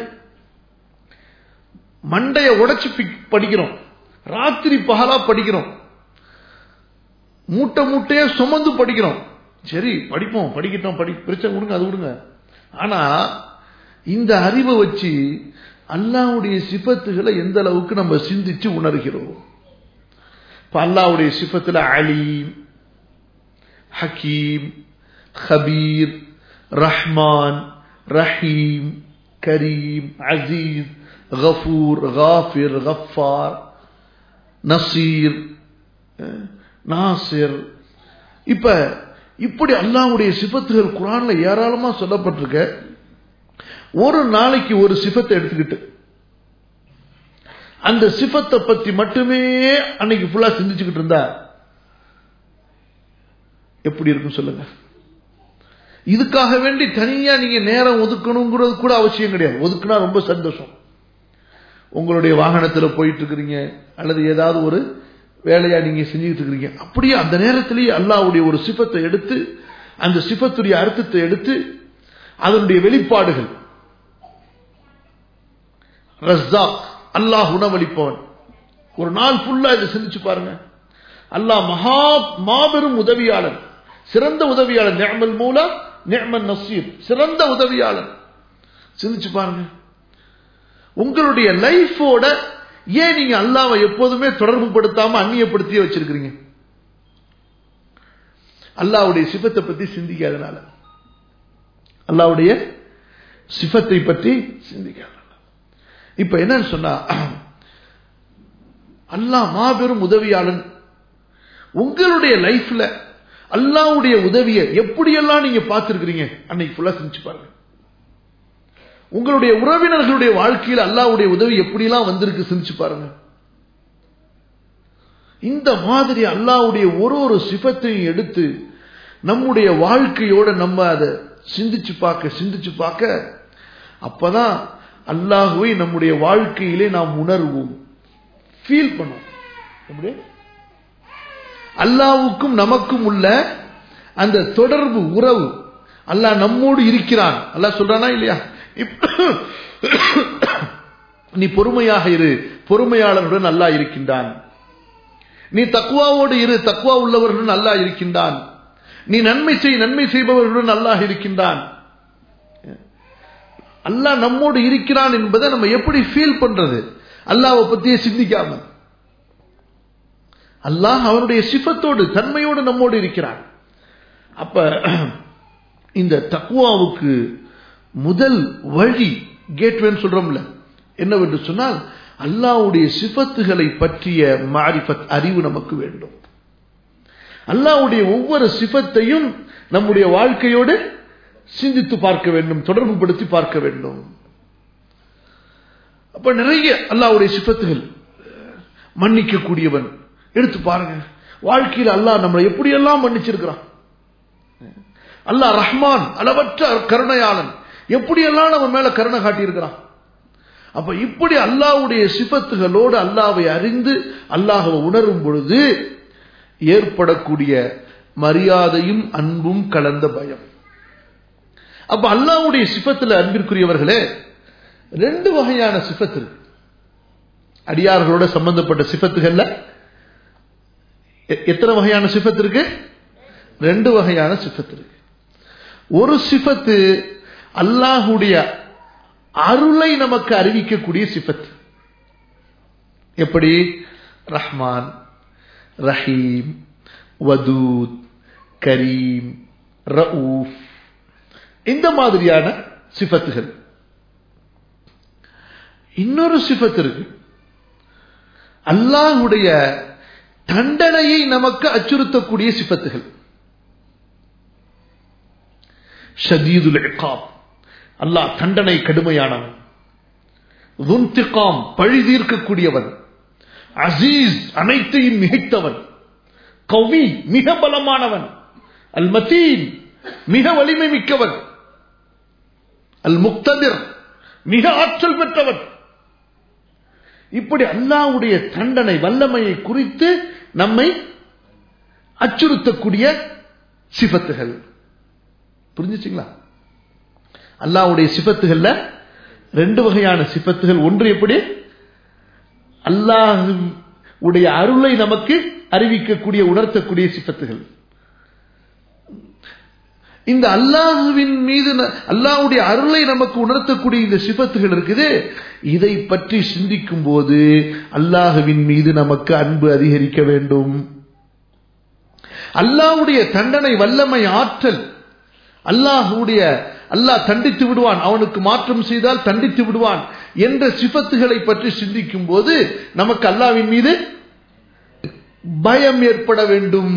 மண்டைய உடைச்சு படிக்கிறோம் ராத்திரி பகலா படிக்கிறோம் மூட்டை மூட்டையா சுமந்து படிக்கிறோம் சரி படிப்போம் படிக்கட்டும் படி பிரச்சனை கொடுங்க அது கொடுங்க ஆனா இந்த அறிவை வச்சு அல்லாவுடைய சிபத்துகளை எந்த அளவுக்கு நம்ம சிந்திச்சு உணர்கிறோம் இப்ப அல்லாவுடைய சிபத்துல அலீம் ஹக்கீம் ஹபீர் ரஹ்மான் ரஹீம் கரீம் அசீஸ் கஃபூர் காஃபிர் கஃபார் நசீர் நாசிர் இப்ப இப்படி அல்லாவுடைய சிபத்துகள் குரான்ல ஏராளமா சொல்லப்பட்டிருக்க ஒரு நாளைக்கு ஒரு சிபத்தை எடுத்துக்கிட்டு அந்த சிபத்தை பத்தி மட்டுமே அன்னைக்கு ஃபுல்லா சிந்திச்சுக்கிட்டு இருந்தா எப்படி இருக்கும் சொல்லுங்க இதுக்காக வேண்டி தனியா நீங்க நேரம் ஒதுக்கணுங்கிறது கூட அவசியம் கிடையாது ஒதுக்குனா ரொம்ப சந்தோஷம் உங்களுடைய வாகனத்துல போயிட்டு இருக்கிறீங்க அல்லது ஏதாவது ஒரு வேலையா நீங்க செஞ்சுட்டு இருக்கிறீங்க அப்படியே அந்த நேரத்திலேயே அல்லாவுடைய ஒரு சிபத்தை எடுத்து அந்த சிபத்துடைய அர்த்தத்தை எடுத்து அதனுடைய வெளிப்பாடுகள் ரஸ்ஸாக் அல்லாஹ் உணவளிப்பவன் ஒரு நாள் ஃபுல்லா இதை சிந்திச்சு பாருங்க அல்லாஹ் மகா மாபெரும் உதவியாளன் சிறந்த உதவியாளன் நேமல் மூலா நேமன் நசீர் சிறந்த உதவியாளன் சிந்திச்சு பாருங்க உங்களுடைய லைஃபோட ஏன் நீங்க அல்லாவை எப்போதுமே தொடர்பு படுத்தாம அந்நியப்படுத்தியே வச்சிருக்கிறீங்க அல்லாவுடைய சிபத்தை பத்தி சிந்திக்காதனால அல்லாவுடைய சிபத்தை பற்றி சிந்திக்காத இப்ப என்னன்னு சொன்னா அல்லாஹ் மாபெரும் உதவியாளன் உங்களுடைய லைஃப்ல அல்லாவுடைய உதவியை எப்படியெல்லாம் நீங்க பார்த்திருக்கிறீங்க அன்னைக்கு ஃபுல்லா சிந்திச்சு பாருங்க உங்களுடைய உறவினர்களுடைய வாழ்க்கையில் அல்லாவுடைய உதவி எப்படிலாம் வந்திருக்கு சிந்திச்சு பாருங்க இந்த மாதிரி அல்லாவுடைய ஒரு ஒரு சிபத்தையும் எடுத்து நம்முடைய வாழ்க்கையோட நம்ம அதை சிந்திச்சு பார்க்க சிந்திச்சு பார்க்க அப்பதான் அல்லாஹுவை நம்முடைய வாழ்க்கையிலே நாம் உணர்வோம் ஃபீல் பண்ணுவோம் எப்படி அல்லாவுக்கும் நமக்கும் உள்ள அந்த தொடர்பு உறவு அல்லாஹ் நம்மோடு இருக்கிறான் அல்லாஹ் சொல்றானா இல்லையா நீ பொறுமையாக இரு பொறுமையாளருடன் அல்லாஹ் இருக்கின்றான் நீ தக்குவாவோடு இரு தக்குவா உள்ளவர்களுடன் அல்லாஹ் இருக்கின்றான் நீ நன்மை செய் நன்மை செய்பவர்களுடன் அல்லாஹ் இருக்கின்றான் அல்லாஹ் நம்மோடு இருக்கிறான் என்பதை நம்ம எப்படி ஃபீல் பண்றது அல்லாவை பத்தியே சிந்திக்காம அல்லாஹ் அவனுடைய சிஃபத்தோடு தன்மையோடு நம்மோடு இருக்கிறான் அப்ப இந்த தக்குவாவுக்கு முதல் வழி கேட்வேன்னு சொல்றோம்ல என்னவென்று சொன்னால் அல்லாவுடைய சிஃபத்துகளை பற்றிய மாரிஃபத் அறிவு நமக்கு வேண்டும் அல்லாவுடைய ஒவ்வொரு சிஃபத்தையும் நம்முடைய வாழ்க்கையோடு சிந்தித்து பார்க்க வேண்டும் தொடர்பு படுத்தி பார்க்க வேண்டும் அப்ப நிறைய அல்லாவுடைய சிஃபத்துகள் மன்னிக்கக்கூடியவன் எடுத்து பாருங்க வாழ்க்கையில் அல்லாஹ் நம்மளை எப்படியெல்லாம் மன்னிச்சிருக்கிறான் அல்லாஹ் ரஹ்மான் அளவற்ற கருணையாளன் எப்படியெல்லாம் நம்ம மேல கருணை காட்டியிருக்கிறான் அப்ப இப்படி அல்லாவுடைய சிபத்துகளோடு அல்லாவை அறிந்து அல்லாஹவை உணரும் பொழுது ஏற்படக்கூடிய மரியாதையும் அன்பும் கலந்த பயம் அப்ப அல்லாவுடைய சிபத்துல அன்பிற்குரியவர்களே ரெண்டு வகையான சிபத்து இருக்கு அடியார்களோட சம்பந்தப்பட்ட சிபத்துகள்ல எத்தனை வகையான சிபத்து இருக்கு ரெண்டு வகையான சிபத்து இருக்கு ஒரு சிபத்து அல்லாஹுடைய அருளை நமக்கு அறிவிக்கக்கூடிய சிபத் எப்படி ரஹ்மான் ரஹீம் வதூத் கரீம் ரவுஃப் இந்த மாதிரியான சிபத்துகள் இன்னொரு சிபத்து இருக்கு அல்லாஹுடைய தண்டனையை நமக்கு அச்சுறுத்தக்கூடிய சிபத்துகள் ஷதீதுல் இகாப் அல்லாஹ் தண்டனை கடுமையானவன் துன்திகாம் பழி தீர்க்கக்கூடியவன் அசீஸ் அனைத்தையும் மிகைத்தவன் கவி மிக பலமானவன் அல் மத்தீன் மிக வலிமை மிக்கவன் அல் முக்ததிர் மிக ஆற்றல் பெற்றவன் இப்படி அல்லாவுடைய தண்டனை வல்லமையை குறித்து நம்மை அச்சுறுத்தக்கூடிய சிபத்துகள் புரிஞ்சுச்சிங்களா அல்லாவுடைய சிபத்துகள்ல ரெண்டு வகையான சிபத்துகள் ஒன்று எப்படி அல்லாஹ் உடைய அருளை நமக்கு அறிவிக்கக்கூடிய உணர்த்தக்கூடிய சிபத்துகள் இந்த அல்லாஹுவின் மீது அல்லாஹுடைய அருளை நமக்கு உணர்த்தக்கூடிய இந்த சிபத்துகள் இருக்குது இதை பற்றி சிந்திக்கும் போது அல்லாஹுவின் மீது நமக்கு அன்பு அதிகரிக்க வேண்டும் அல்லாஹுடைய தண்டனை வல்லமை ஆற்றல் அல்லாஹுடைய அல்லாஹ் தண்டித்து விடுவான் அவனுக்கு மாற்றம் செய்தால் தண்டித்து விடுவான் என்ற சிபத்துகளை பற்றி சிந்திக்கும் போது நமக்கு அல்லாவின் மீது பயம் ஏற்பட வேண்டும்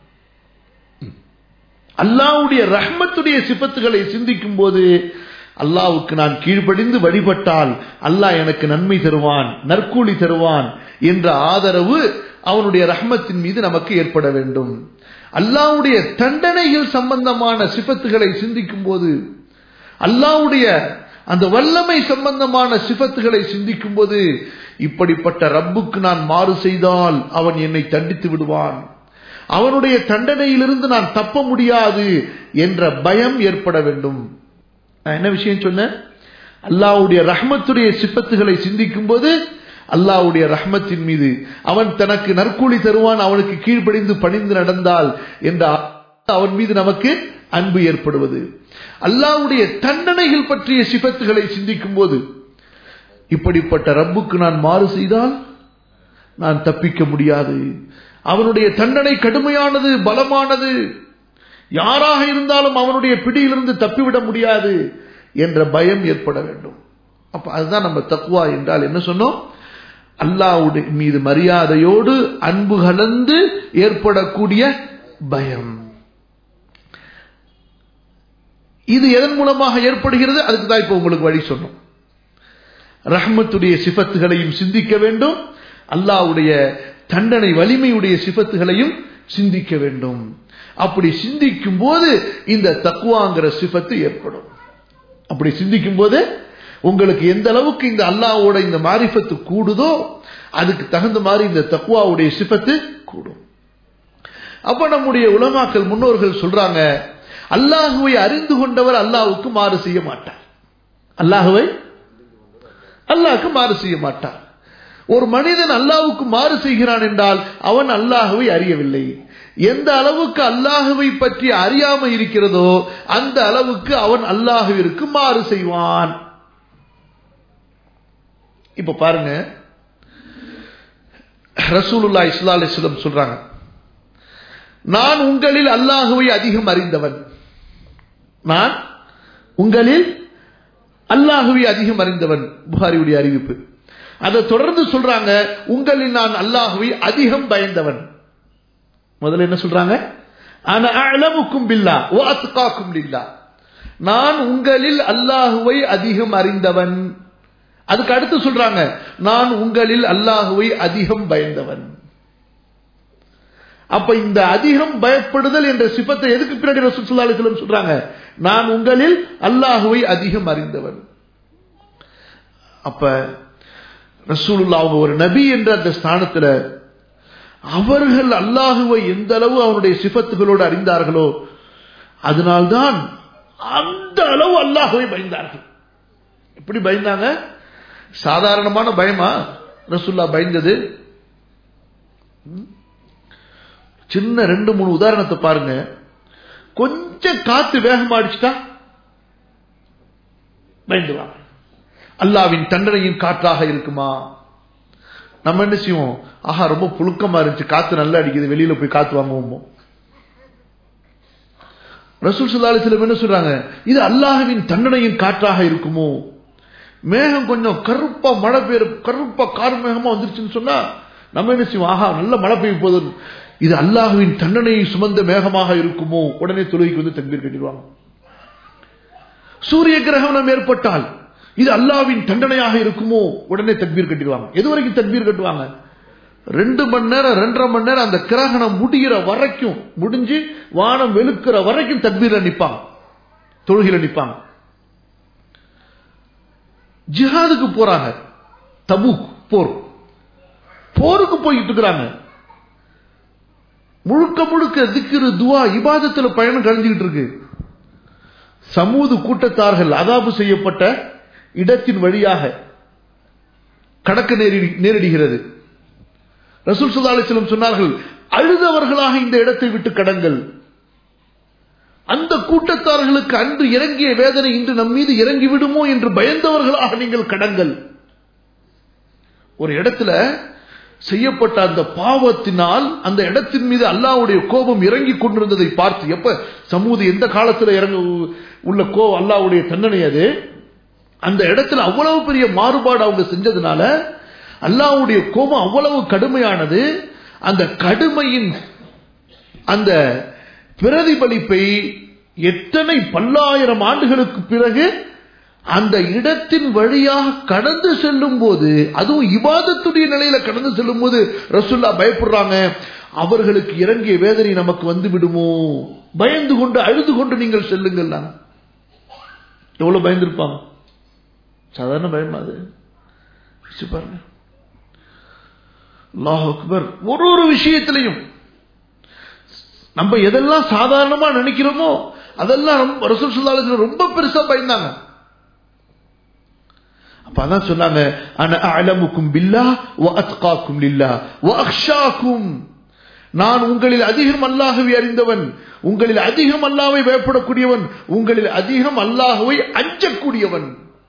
அல்லாவுடைய ரஹ்மத்துடைய சிபத்துகளை சிந்திக்கும் போது அல்லாவுக்கு நான் கீழ்ப்படிந்து வழிபட்டால் அல்லாஹ் எனக்கு நன்மை தருவான் நற்கூலி தருவான் என்ற ஆதரவு அவனுடைய ரஹ்மத்தின் மீது நமக்கு ஏற்பட வேண்டும் அல்லாவுடைய தண்டனைகள் சம்பந்தமான சிபத்துகளை சிந்திக்கும் போது அல்லாவுடைய அந்த வல்லமை சம்பந்தமான சிபத்துகளை சிந்திக்கும் போது இப்படிப்பட்ட ரப்புக்கு நான் மாறு செய்தால் அவன் என்னை தண்டித்து விடுவான் அவனுடைய தண்டனையிலிருந்து நான் தப்ப முடியாது என்ற பயம் ஏற்பட வேண்டும் நான் என்ன விஷயம் சொன்னேன் அல்லாவுடைய ரஹ்மத்துடைய சிப்பத்துகளை சிந்திக்கும் போது அல்லாவுடைய ரஹ்மத்தின் மீது அவன் தனக்கு நற்கூலி தருவான் அவனுக்கு கீழ்ப்படிந்து பணிந்து நடந்தால் என்ற அவன் மீது நமக்கு அன்பு ஏற்படுவது அல்லாவுடைய தண்டனைகள் பற்றிய சிபத்துகளை சிந்திக்கும் போது இப்படிப்பட்ட ரப்புக்கு நான் மாறு செய்தால் நான் தப்பிக்க முடியாது அவனுடைய தண்டனை கடுமையானது பலமானது யாராக இருந்தாலும் அவனுடைய பிடியிலிருந்து தப்பிவிட முடியாது என்ற பயம் ஏற்பட வேண்டும் அப்ப அதுதான் நம்ம தக்குவா என்றால் என்ன சொன்னோம் அல்லாவுடைய மீது மரியாதையோடு அன்பு கலந்து ஏற்படக்கூடிய பயம் இது எதன் மூலமாக ஏற்படுகிறது அதுக்கு தான் இப்ப உங்களுக்கு வழி சொன்னோம் ரஹ்மத்துடைய சிபத்துகளையும் சிந்திக்க வேண்டும் அல்லாவுடைய தண்டனை வலிமையுடைய சிபத்துகளையும் சிந்திக்க வேண்டும் அப்படி சிந்திக்கும் போது இந்த தக்குவாங்கிற சிபத்து ஏற்படும் அப்படி சிந்திக்கும் போது உங்களுக்கு எந்த அளவுக்கு இந்த அல்லாவோட இந்த மாரிஃபத்து கூடுதோ அதுக்கு தகுந்த மாதிரி இந்த தக்குவாவுடைய சிபத்து கூடும் அப்ப நம்முடைய உலமாக்கள் முன்னோர்கள் சொல்றாங்க அல்லாஹுவை அறிந்து கொண்டவர் அல்லாஹுக்கு மாறு செய்ய மாட்டார் அல்லாஹுவை அல்லாஹுக்கு மாறு செய்ய மாட்டார் ஒரு மனிதன் அல்லாஹுக்கு மாறு செய்கிறான் என்றால் அவன் அல்லாஹுவை அறியவில்லை எந்த அளவுக்கு அல்லாஹுவை பற்றி அறியாம இருக்கிறதோ அந்த அளவுக்கு அவன் அல்லாஹுவிற்கு மாறு செய்வான் இப்ப பாருங்க ரசூலுல்லா இஸ்லா அலிஸ்லம் சொல்றாங்க நான் உங்களில் அல்லாஹுவை அதிகம் அறிந்தவன் நான் உங்களில் அல்லாஹுவை அதிகம் அறிந்தவன் புகாரியுடைய அறிவிப்பு அதை தொடர்ந்து சொல்றாங்க உங்களில் நான் அல்லாஹுவை அதிகம் பயந்தவன் முதல்ல என்ன சொல்றாங்க ஆனா அழமுக்கும் பில்லா ஓ அத்துக்காக்கும் இல்லா நான் உங்களில் அல்லாஹுவை அதிகம் அறிந்தவன் அதுக்கு அடுத்து சொல்றாங்க நான் உங்களில் அல்லாஹுவை அதிகம் பயந்தவன் அப்ப இந்த அதிகம் பயப்படுதல் என்ற சிப்பத்தை எதுக்கு பின்னாடி ரசூல் சுல்லாலிஸ்லம் சொல்றாங்க நான் உங்களில் அல்லாஹுவை அதிகம் அறிந்தவன் அப்ப ரசூலுல்லா அவங்க ஒரு நபி என்ற அந்த ஸ்தானத்துல அவர்கள் அல்லாஹுவை எந்த அளவு அவனுடைய சிபத்துகளோடு அறிந்தார்களோ அதனால்தான் அந்த அளவு அல்லாஹுவை பயந்தார்கள் எப்படி பயந்தாங்க சாதாரணமான பயமா ரசுல்லா பயந்தது சின்ன ரெண்டு மூணு உதாரணத்தை பாருங்க கொஞ்சம் காத்து வேகமா அடிச்சுட்டா பயந்துவாங்க அல்லாவின் தண்டனையின் காற்றாக இருக்குமா நம்ம என்ன செய்வோம் ஆஹா ரொம்ப புழுக்கமா இருந்துச்சு காத்து நல்லா அடிக்குது வெளியில போய் காத்து வாங்குவோம் ரசூல் சுல்லாலி சிலம் என்ன சொல்றாங்க இது அல்லாஹுவின் தண்டனையின் காற்றாக இருக்குமோ மேகம் கொஞ்சம் கருப்பா மழை பெய்ய கருப்பா கார் மேகமா வந்துருச்சுன்னு சொன்னா நம்ம என்ன செய்வோம் ஆஹா நல்ல மழை பெய்ய போதும் இது அல்லாஹுவின் தண்டனையை சுமந்த மேகமாக இருக்குமோ உடனே தொழுகைக்கு வந்து தக்பீர் கட்டிடுவாங்க சூரிய கிரகணம் ஏற்பட்டால் இது அல்லாவின் தண்டனையாக இருக்குமோ உடனே தக்பீர் கட்டிடுவாங்க எது வரைக்கும் தக்பீர் கட்டுவாங்க ரெண்டு மணி நேரம் ரெண்டரை மணி நேரம் அந்த கிரகணம் முடிகிற வரைக்கும் முடிஞ்சு வானம் வெளுக்கிற வரைக்கும் தக்பீர்ல நிப்பாங்க தொழுகையில நிப்பாங்க ஜிஹாதுக்கு போறாங்க தபுக் போர் போருக்கு போயிட்டு இருக்கிறாங்க முழுக்க முழுக்க திக்கிரு துவா இபாதத்துல பயணம் கழிஞ்சுக்கிட்டு இருக்கு சமூது கூட்டத்தார்கள் அதாபு செய்யப்பட்ட இடத்தின் வழியாக கடக்க நேரிடுகிறது ரசூல் சுல்லாலிஸ்லம் சொன்னார்கள் அழுதவர்களாக இந்த இடத்தை விட்டு கடங்கள் அந்த கூட்டத்தார்களுக்கு அன்று இறங்கிய வேதனை இன்று நம் மீது இறங்கி விடுமோ என்று பயந்தவர்களாக நீங்கள் கடங்கள் ஒரு இடத்துல செய்யப்பட்ட அந்த பாவத்தினால் அந்த இடத்தின் மீது அல்லாவுடைய கோபம் இறங்கி கொண்டிருந்ததை பார்த்து எப்ப சமூக எந்த காலத்துல இறங்க உள்ள கோ அல்லாவுடைய தண்டனை அது அந்த இடத்துல அவ்வளவு பெரிய மாறுபாடு அவங்க செஞ்சதுனால அல்லாவுடைய கோபம் அவ்வளவு கடுமையானது அந்த கடுமையின் அந்த பிரதிபலிப்பை எத்தனை பல்லாயிரம் ஆண்டுகளுக்கு பிறகு அந்த இடத்தின் வழியாக கடந்து செல்லும் போது அதுவும் இபாதத்துடைய நிலையில கடந்து செல்லும் போது ரசுல்லா பயப்படுறாங்க அவர்களுக்கு இறங்கிய வேதனை நமக்கு வந்து விடுமோ பயந்து கொண்டு அழுது கொண்டு நீங்கள் செல்லுங்கள் எவ்வளவு பயந்துருப்பாங்க சாதாரண பயமா அது பாருங்க அல்லாஹ் அக்பர் ஒரு ஒரு விஷயத்திலையும் நம்ம எதெல்லாம் சாதாரணமா நினைக்கிறோமோ அதெல்லாம் ரொம்ப ரசூல் சுல்லாலத்துல ரொம்ப பெருசா பயந்தாங்க அப்ப அதான் சொன்னாங்க அன அலமுக்கும் பில்லா வ அத்காக்கும் லில்லா வ அக்ஷாக்கும் நான் உங்களில் அதிகம் அல்லாஹவை அறிந்தவன் உங்களில் அதிகம் அல்லாவை பயப்படக்கூடியவன் உங்களில் அதிகம் அல்லாஹுவை அஞ்சக்கூடியவன்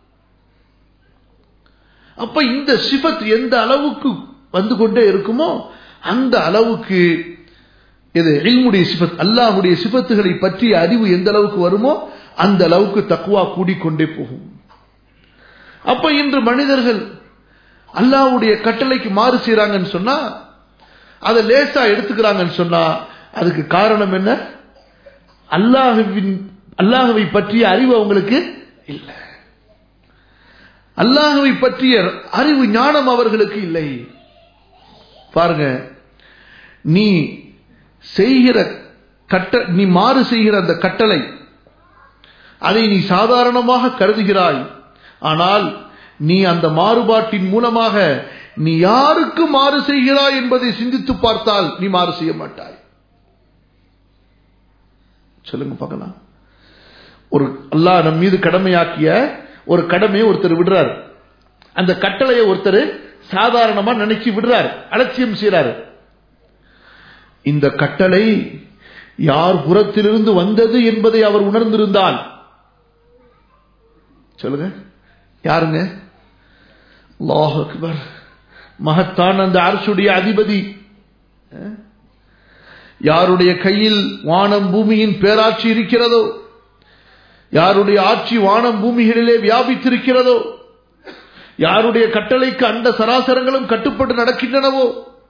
அப்ப இந்த சிபத் எந்த அளவுக்கு வந்து கொண்டே இருக்குமோ அந்த அளவுக்கு இது இல்முடைய சிபத் அல்லாஹுடைய சிபத்துகளை பற்றிய அறிவு எந்த அளவுக்கு வருமோ அந்த அளவுக்கு தக்குவா கூடிக்கொண்டே போகும் அப்ப இன்று மனிதர்கள் அல்லாஹ்வுடைய கட்டளைக்கு மாறு செய்யறாங்கன்னு சொன்னா அதை லேசா எடுத்துக்கிறாங்கன்னு சொன்னா அதுக்கு காரணம் என்ன அல்லாஹுவின் அல்லாஹுவை பற்றிய அறிவு அவங்களுக்கு இல்லை அல்லாஹுவை பற்றிய அறிவு ஞானம் அவர்களுக்கு இல்லை பாருங்க நீ செய்கிற கட்ட நீ மாறு செய்கிற அந்த கட்டளை அதை நீ சாதாரணமாக கருதுகிறாய் ஆனால் நீ அந்த மாறுபாட்டின் மூலமாக நீ யாருக்கு மாறு செய்கிறாய் என்பதை சிந்தித்து பார்த்தால் நீ மாறு செய்ய மாட்டாய் சொல்லுங்க பார்க்கலாம் ஒரு அல்லாஹ் நம் மீது கடமையாக்கிய ஒரு கடமையை ஒருத்தர் விடுறார் அந்த கட்டளையை ஒருத்தர் சாதாரணமா நினைச்சு விடுறார் அலட்சியம் செய்யறாரு இந்த கட்டளை யார் புறத்திலிருந்து வந்தது என்பதை அவர் உணர்ந்திருந்தால் சொல்லுங்க யாருங்க அல்லாஹ் அக்பர் மகத்தான் அந்த அரசுடைய அதிபதி யாருடைய கையில் வானம் பூமியின் பேராட்சி இருக்கிறதோ யாருடைய ஆட்சி வானம் பூமிகளிலே வியாபித்திருக்கிறதோ யாருடைய கட்டளைக்கு அண்ட சராசரங்களும் கட்டுப்பட்டு நடக்கின்றனவோ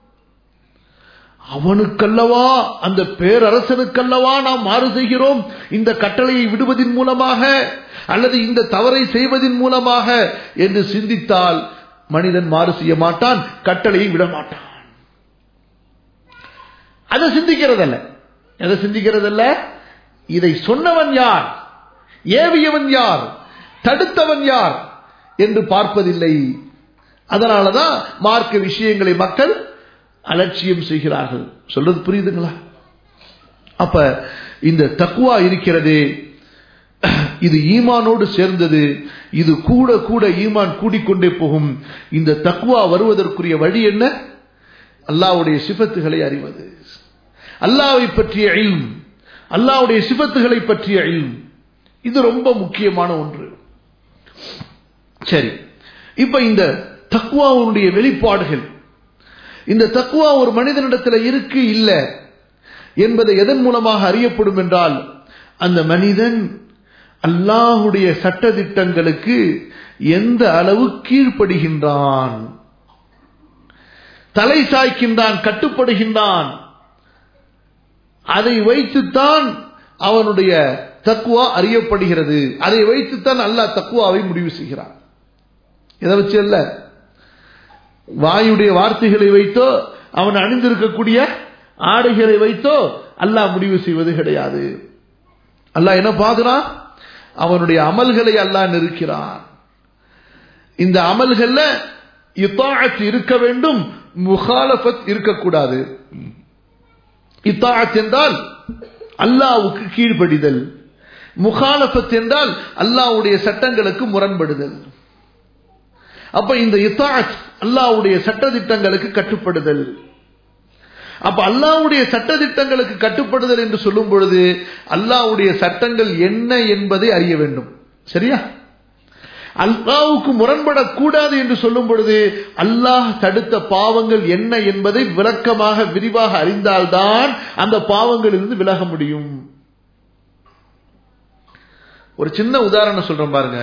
அவனுக்கல்லவா அந்த பேரரசனுக்கல்லவா நாம் மாறு செய்கிறோம் இந்த கட்டளையை விடுவதன் மூலமாக அல்லது இந்த தவறை செய்வதன் மூலமாக என்று சிந்தித்தால் மனிதன் மாறு செய்ய மாட்டான் கட்டளையை விட மாட்டான் அதை சிந்திக்கிறதல்ல எதை சிந்திக்கிறதல்ல இதை சொன்னவன் யார் ஏவியவன் யார் தடுத்தவன் யார் என்று பார்ப்பதில்லை அதனாலதான் மார்க்க விஷயங்களை மக்கள் அலட்சியம் செய்கிறார்கள் சொல்றது புரியுதுங்களா அப்ப இந்த தக்குவா இருக்கிறது இது ஈமானோடு சேர்ந்தது இது கூட கூட ஈமான் கூடிக்கொண்டே போகும் இந்த தக்குவா வருவதற்குரிய வழி என்ன அல்லாவுடைய சிபத்துகளை அறிவது அல்லாவை பற்றிய இல்ம் அல்லாவுடைய சிபத்துகளை பற்றிய இல்ம் இது ரொம்ப முக்கியமான ஒன்று சரி இப்ப இந்த தக்குவாவுடைய வெளிப்பாடுகள் இந்த தக்குவா ஒரு மனிதனிடத்தில் இருக்கு இல்ல என்பதை எதன் மூலமாக அறியப்படும் என்றால் அந்த மனிதன் அல்லாஹுடைய சட்டதிட்டங்களுக்கு எந்த அளவு கீழ்ப்படுகின்றான் தலை சாய்க்கின்றான் கட்டுப்படுகின்றான் அதை வைத்துத்தான் அவனுடைய தக்குவா அறியப்படுகிறது அதை வைத்துத்தான் அல்லாஹ் தக்குவாவை முடிவு செய்கிறான் இதை வச்சு அல்ல வாயுடைய வார்த்தைகளை வைத்தோ அவன் அணிந்திருக்கக்கூடிய ஆடைகளை வைத்தோ அல்லாஹ் முடிவு செய்வது கிடையாது அல்லாஹ் என்ன பார்க்கிறான் அவனுடைய அமல்களை அல்லாஹ் நிற்கிறான் இந்த அமல்கள்ல இத்தாஅத் இருக்க வேண்டும் முகாலஃபத் இருக்கக்கூடாது இத்தாஅத் என்றால் அல்லாவுக்கு கீழ்ப்படிதல் முகாலஃபத் என்றால் அல்லாவுடைய சட்டங்களுக்கு முரண்படுதல் அப்ப இந்த இத்தாத் அல்லாவுடைய சட்டதிட்டங்களுக்கு கட்டுப்படுதல் அப்ப அல்லாவுடைய சட்டதிட்டங்களுக்கு கட்டுப்படுதல் என்று சொல்லும் பொழுது அல்லாவுடைய சட்டங்கள் என்ன என்பதை அறிய வேண்டும் சரியா அல்லாவுக்கு முரண்படக்கூடாது என்று சொல்லும் பொழுது அல்லாஹ் தடுத்த பாவங்கள் என்ன என்பதை விளக்கமாக விரிவாக அறிந்தால்தான் அந்த பாவங்களிலிருந்து விலக முடியும் ஒரு சின்ன உதாரணம் சொல்றேன் பாருங்க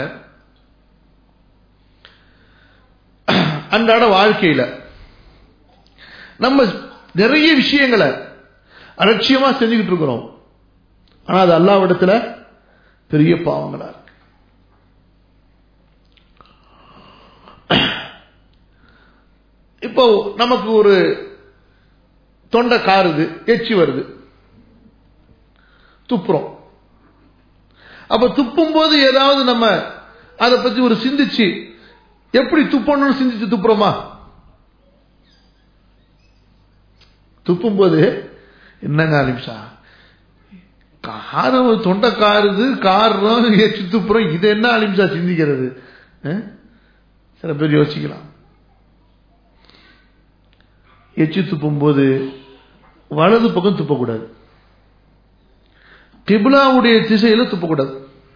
அன்றாட வாழ்க்கையில நம்ம நிறைய விஷயங்களை அலட்சியமா செஞ்சுக்கிட்டு இருக்கிறோம் ஆனா அது அல்லாவிடத்துல பெரிய பாவங்களா இருக்கு இப்போ நமக்கு ஒரு தொண்டை காருது எச்சி வருது துப்புறோம் அப்ப துப்பும் போது ஏதாவது நம்ம அதை பத்தி ஒரு சிந்திச்சு எப்படி துப்பணும்னு சிந்திச்சு துப்புறோமா துப்பும் போது என்னங்க அலிம்சா காரம் தொண்டை காருது காரம் எச்சு துப்புறோம் இது என்ன அலிம்சா சிந்திக்கிறது சில பேர் யோசிக்கலாம் எச்சு துப்பும் போது வலது பக்கம் துப்பக்கூடாது கிபிலாவுடைய திசையில துப்பக்கூடாது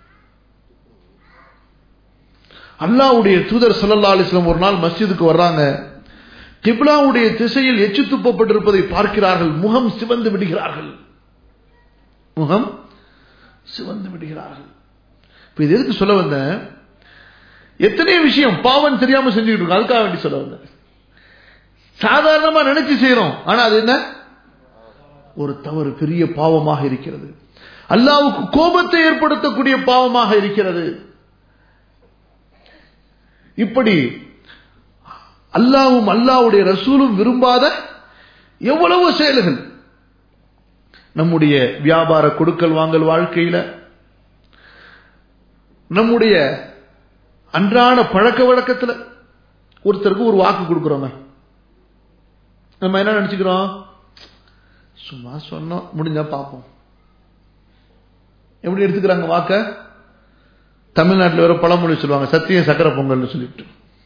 அல்லாவுடைய தூதர் சல்லா அலிஸ்லாம் ஒரு நாள் மஸ்ஜிதுக்கு வர்றாங்க கிப்லாவுடைய திசையில் எச்சு துப்பப்பட்டிருப்பதை பார்க்கிறார்கள் முகம் சிவந்து விடுகிறார்கள் முகம் சிவந்து விடுகிறார்கள் இப்ப இது எதுக்கு சொல்ல வந்த எத்தனை விஷயம் பாவம் தெரியாம செஞ்சுக்கிட்டு இருக்கோம் அதுக்காக வேண்டி சொல்ல வந்தேன் சாதாரணமா நினைச்சு செய்யறோம் ஆனா அது என்ன ஒரு தவறு பெரிய பாவமாக இருக்கிறது அல்லாவுக்கு கோபத்தை ஏற்படுத்தக்கூடிய பாவமாக இருக்கிறது இப்படி அல்லாவும் அல்லாவுடைய ரசூலும் விரும்பாத எவ்வளவு செயல்கள் நம்முடைய வியாபார கொடுக்கல் வாங்கல் வாழ்க்கையில நம்முடைய அன்றாட பழக்க வழக்கத்துல ஒருத்தருக்கு ஒரு வாக்கு கொடுக்குறோங்க நம்ம என்ன நினைச்சுக்கிறோம் சும்மா சொன்னோம் முடிஞ்சா பார்ப்போம் எப்படி எடுத்துக்கிறாங்க வாக்க தமிழ்நாட்டில் வேற பழமொழி சொல்லுவாங்க சத்தியம் சக்கரை பொங்கல்னு சொல்லிட்டு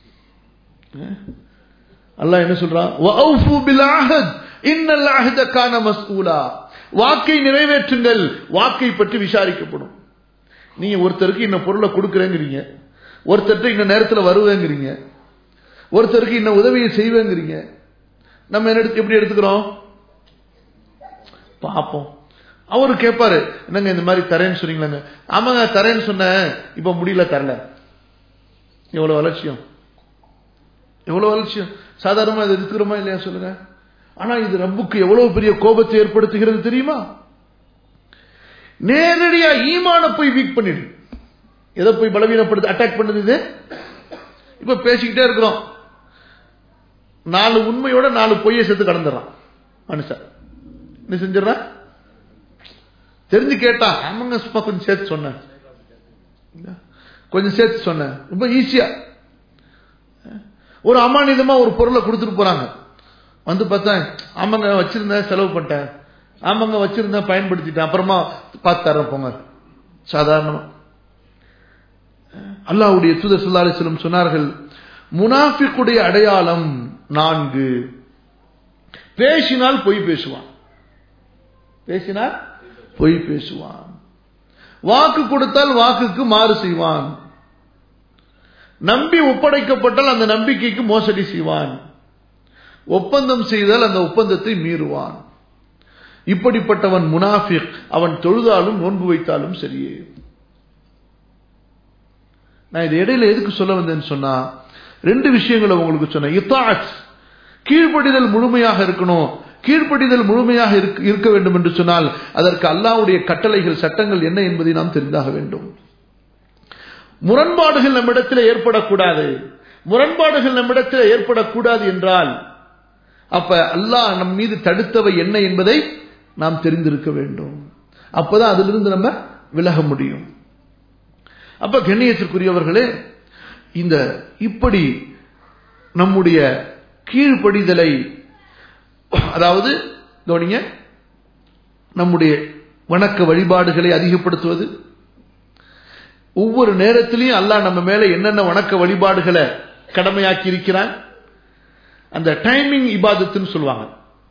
அல்லாஹ் என்ன சொல்றான் வஅஃபு பில் அஹத் இன்னல் அஹத கான மஸ்ஊலா வாக்கை நிறைவேற்றுங்கள் வாக்கை பற்றி விசாரிக்கப்படும் நீங்க ஒருத்தருக்கு இந்த பொருளை கொடுக்குறேங்கிறீங்க ஒருத்தர்கிட்ட இந்த நேரத்தில் வருவேங்கிறீங்க ஒருத்தருக்கு இந்த உதவியை செய்வேங்கிறீங்க நம்ம என்ன எடுத்து எப்படி எடுத்துக்கிறோம் பார்ப்போம் அவரு கேட்பாரு என்னங்க இந்த மாதிரி தரேன்னு சொன்னீங்களாங்க ஆமாங்க தரேன்னு சொன்னேன் இப்ப முடியல தரல எவ்வளவு அலட்சியம் எவ்வளவு அலட்சியம் சாதாரணமா இது இருக்கிறோமா இல்லையா சொல்லுங்க ஆனா இது ரப்புக்கு எவ்வளவு பெரிய கோபத்தை ஏற்படுத்துகிறது தெரியுமா நேரடியா ஈமான போய் வீக் பண்ணிடு எதை போய் பலவீனப்படுத்து அட்டாக் பண்ணுது இது இப்ப பேசிக்கிட்டே இருக்கிறோம் நாலு உண்மையோட நாலு பொய்யை சேர்த்து கடந்துடுறான் மனுஷன் என்ன செஞ்சிடறான் தெரிஞ்சு கேட்டா ஆமாங்க சும்மா கொஞ்சம் சேர்த்து சொன்னேன் கொஞ்சம் சேர்த்து சொன்னேன் ரொம்ப ஈஸியா ஒரு அமானிதமா ஒரு பொருளை கொடுத்துட்டு போறாங்க வந்து பார்த்தேன் ஆமாங்க வச்சிருந்தேன் செலவு பண்ணிட்டேன் ஆமாங்க வச்சிருந்தேன் பயன்படுத்திட்டேன் அப்புறமா பார்த்து தரேன் போங்க சாதாரணமா அல்லாவுடைய தூதர் சொல்லாரி செல்லும் சொன்னார்கள் முனாஃபிக்குடைய அடையாளம் நான்கு பேசினால் பொய் பேசுவான் பேசினால் பொய் பேசுவான் வாக்கு கொடுத்தால் வாக்குக்கு மாறு செய்வான் நம்பி ஒப்படைக்கப்பட்டால் அந்த நம்பிக்கைக்கு மோசடி செய்வான் ஒப்பந்தம் செய்தால் அந்த ஒப்பந்தத்தை மீறுவான் இப்படிப்பட்டவன் முனாஃபிக் அவன் தொழுதாலும் நோன்பு வைத்தாலும் சரியே நான் இது இடையில எதுக்கு சொல்ல வந்தேன்னு சொன்னா ரெண்டு விஷயங்களை உங்களுக்கு சொன்னேன் இத்தாட் கீழ்ப்படிதல் முழுமையாக இருக்கணும் கீழ்ப்படிதல் முழுமையாக இருக்க வேண்டும் என்று சொன்னால் அதற்கு அல்லாவுடைய கட்டளைகள் சட்டங்கள் என்ன என்பதை நாம் தெரிந்தாக வேண்டும் முரண்பாடுகள் நம்மிடத்தில் ஏற்படக்கூடாது முரண்பாடுகள் நம்மிடத்தில் ஏற்படக்கூடாது என்றால் அப்ப அல்லாஹ் நம் மீது தடுத்தவை என்ன என்பதை நாம் தெரிந்திருக்க வேண்டும் அப்பதான் அதிலிருந்து நம்ம விலக முடியும் அப்ப கண்ணியத்திற்குரியவர்களே இந்த இப்படி நம்முடைய கீழ்ப்படிதலை அதாவது கவனிங்க நம்முடைய வணக்க வழிபாடுகளை அதிகப்படுத்துவது ஒவ்வொரு நேரத்திலையும் அல்லாஹ் நம்ம மேல என்னென்ன வணக்க வழிபாடுகளை கடமையாக்கி இருக்கிறான் அந்த டைமிங் இபாதத்துன்னு சொல்லுவாங்க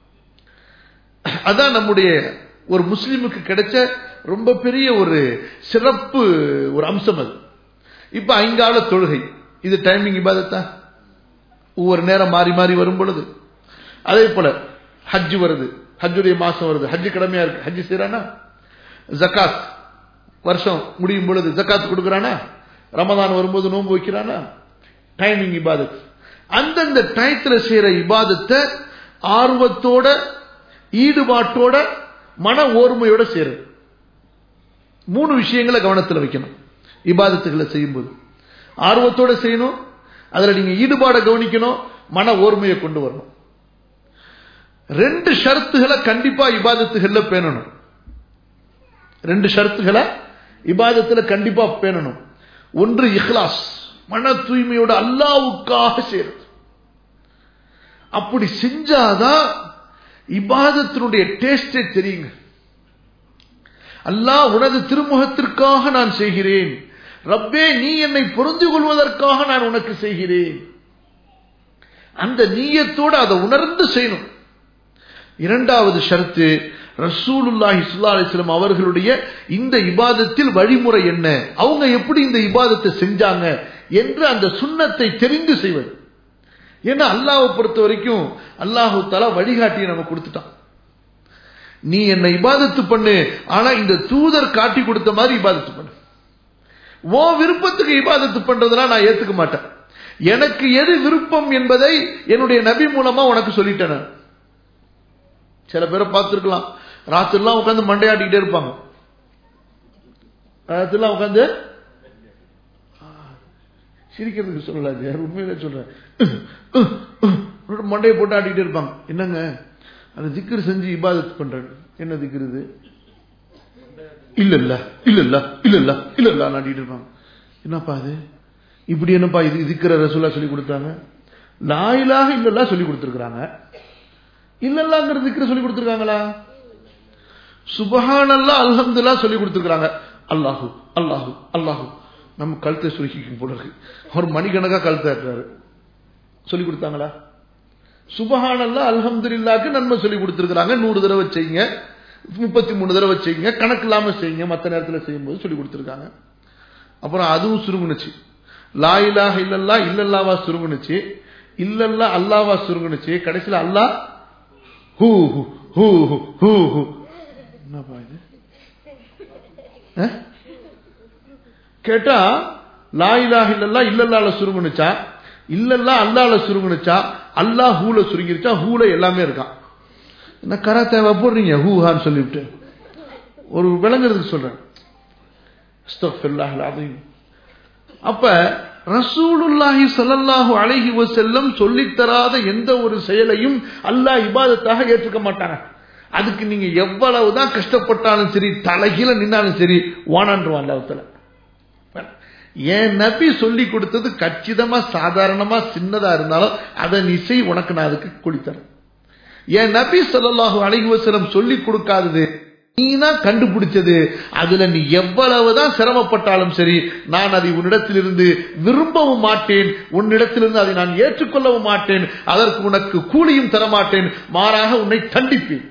அதான் நம்முடைய ஒரு முஸ்லீமுக்கு கிடைச்ச ரொம்ப பெரிய ஒரு சிறப்பு ஒரு அம்சம் அது இப்ப ஐங்கால தொழுகை இது டைமிங் இபாதத்தா ஒவ்வொரு நேரம் மாறி மாறி வரும் பொழுது அதே போல ஹஜ் வருது ஹஜ்ஜுடைய மாசம் வருது ஹஜ் கடமையா இருக்கு ஹஜ் செய்யறானா ஜக்காத் வருஷம் முடியும் பொழுது ஜக்காத் கொடுக்கறானா ரமதான் வரும்போது நோன்பு வைக்கிறானா டைமிங் இபாதத் அந்தந்த டயத்துல செய்யற இபாதத்தை ஆர்வத்தோட ஈடுபாட்டோட மன ஓர்மையோட செய்யறது மூணு விஷயங்களை கவனத்தில் வைக்கணும் இபாதத்துகளை செய்யும்போது ஆர்வத்தோட செய்யணும் அதுல நீங்க ஈடுபாடை கவனிக்கணும் மன ஓர்மையை கொண்டு வரணும் ரெண்டு ஷரத்துகளை கண்டிப்பா இபாதத்துகள்ல பேணணும் ரெண்டு ஷரத்துகளை இபாதத்துல கண்டிப்பா பேணணும் ஒன்று இஹ்லாஸ் மன தூய்மையோட அல்லாவுக்காக செய்யறது அப்படி செஞ்சாதான் இபாதத்தினுடைய டேஸ்டே தெரியுங்க அல்லாஹ் உனது திருமுகத்திற்காக நான் செய்கிறேன் ரப்பே நீ என்னை பொருந்து கொள்வதற்காக நான் உனக்கு செய்கிறேன் அந்த நீயத்தோடு அதை உணர்ந்து செய்யணும் இரண்டாவது ஷரத்து ரசூலுல்லாஹி சுல்லா அலிஸ்லாம் அவர்களுடைய இந்த இபாதத்தில் வழிமுறை என்ன அவங்க எப்படி இந்த இபாதத்தை செஞ்சாங்க என்று அந்த சுண்ணத்தை தெரிந்து செய்வது ஏன்னா அல்லாவை பொறுத்த வரைக்கும் அல்லாஹு தலா வழிகாட்டியை நம்ம கொடுத்துட்டான் நீ என்னை இபாதத்து பண்ணு ஆனா இந்த தூதர் காட்டி கொடுத்த மாதிரி இபாதத்து பண்ணு ஓ விருப்பத்துக்கு இபாதத்து பண்றதுலாம் நான் ஏத்துக்க மாட்டேன் எனக்கு எது விருப்பம் என்பதை என்னுடைய நபி மூலமா உனக்கு சொல்லிட்டேன் நான் சில பேரை பார்த்துருக்கலாம் ராத்திரிலாம் உட்காந்து மண்டையாட்டிக்கிட்டே இருப்பாங்க ராத்திரிலாம் உட்காந்து சிரிக்கிறதுக்கு சொல்லல உண்மையிலே சொல்றேன் மண்டையை போட்டு ஆட்டிக்கிட்டே இருப்பாங்க என்னங்க அந்த திக்ரு செஞ்சு இபாதத் பண்றேன் என்ன திக்ரு இது இல்ல இல்ல இல்ல இல்ல இல்ல இல்ல இல்ல இல்ல நாட்டிட்டு இருப்பாங்க என்னப்பா அது இப்படி என்னப்பா இது இதுக்கிற ரசூலா சொல்லி கொடுத்தாங்க லாயிலாக இல்லல்லா சொல்லி கொடுத்துருக்காங்க இல்லல்லாங்கிற திக்ர சொல்லி கொடுத்துருக்காங்களா சுபஹானல்லா அல்ஹம்துல்லா சொல்லி கொடுத்துருக்காங்க அல்லாஹு அல்லாஹு அல்லாஹு நம்ம கழுத்தை சுருக்கிக்கும் போல இருக்கு அவர் மணிக்கணக்கா கழுத்தை இருக்கிறாரு சொல்லி கொடுத்தாங்களா சுபஹானல்லா அல்ஹம்துலில்லாக்கு நன்மை சொல்லி கொடுத்துருக்காங்க நூறு தடவை செய்யுங்க முப்பத்தி மூணு தடவை செய்யுங்க கணக்கு இல்லாம செய்யுங்க மற்ற நேரத்தில் செய்யும்போது சொல்லி கொடுத்துருக்காங்க அப்புறம் அதுவும் சுருங்குனுச்சு லா இலாஹ இல்லல்லா இல்லல்லாவா சுருங்குனுச்சு இல்லல்லா அல்லாவா சுருங்குனுச்சு கடைசியில் அல்லாஹ் ஹூ ஹூ ஹூ ஹூ ஹூ ஹூ என்னப்பா இது அஹ்? கேட்டா லா இலாஹ இல்லல்லா இல்லல்லால சுருங்குனுச்சா இல்லல்லா அல்லால சுருங்குனுச்சா அல்லாஹ் ஹூல சுருங்கிருச்சா ஹூல எல்லாமே இருக்கான் என்ன கராத்தேவா போடுறீங்க ஹூஹான்னு சொல்லிவிட்டு ஒரு விளங்குறதுக்கு சொல்றேன் அஸ்தக்ஃபிருல்லாஹ் அலீம் அப்ப ரசூலுல்லாஹி ஸல்லல்லாஹு அலைஹி வஸல்லம் சொல்லித் தராத எந்த ஒரு செயலையும் அல்லாஹ் இபாதத்தாக ஏற்றுக்க மாட்டாங்க அதுக்கு நீங்க எவ்வளவுதான் கஷ்டப்பட்டாலும் சரி தலைகீழ நின்னாலும் சரி வானான்றுவான் அல்லாஹ்வுத்தால என் நபி சொல்லி கொடுத்தது கச்சிதமா சாதாரணமா சின்னதா இருந்தாலும் அதை நீ செய் உனக்கு நான் அதுக்கு குளித்தரேன் என் நபி ஸல்லல்லாஹு அலைஹி வஸல்லம் சொல்லி கொடுக்காதது நீனா கண்டுபிடிச்சது அதுல நீ எவ்வளவுதான் சிரமப்பட்டாலும் சரி நான் அதை உன்னிடத்திலிருந்து விரும்பவும் மாட்டேன் உன்னிடத்திலிருந்து அதை நான் ஏற்றுக்கொள்ளவும் மாட்டேன் அதற்கு உனக்கு கூலியும் தர மாட்டேன் மாறாக உன்னை தண்டிப்பேன்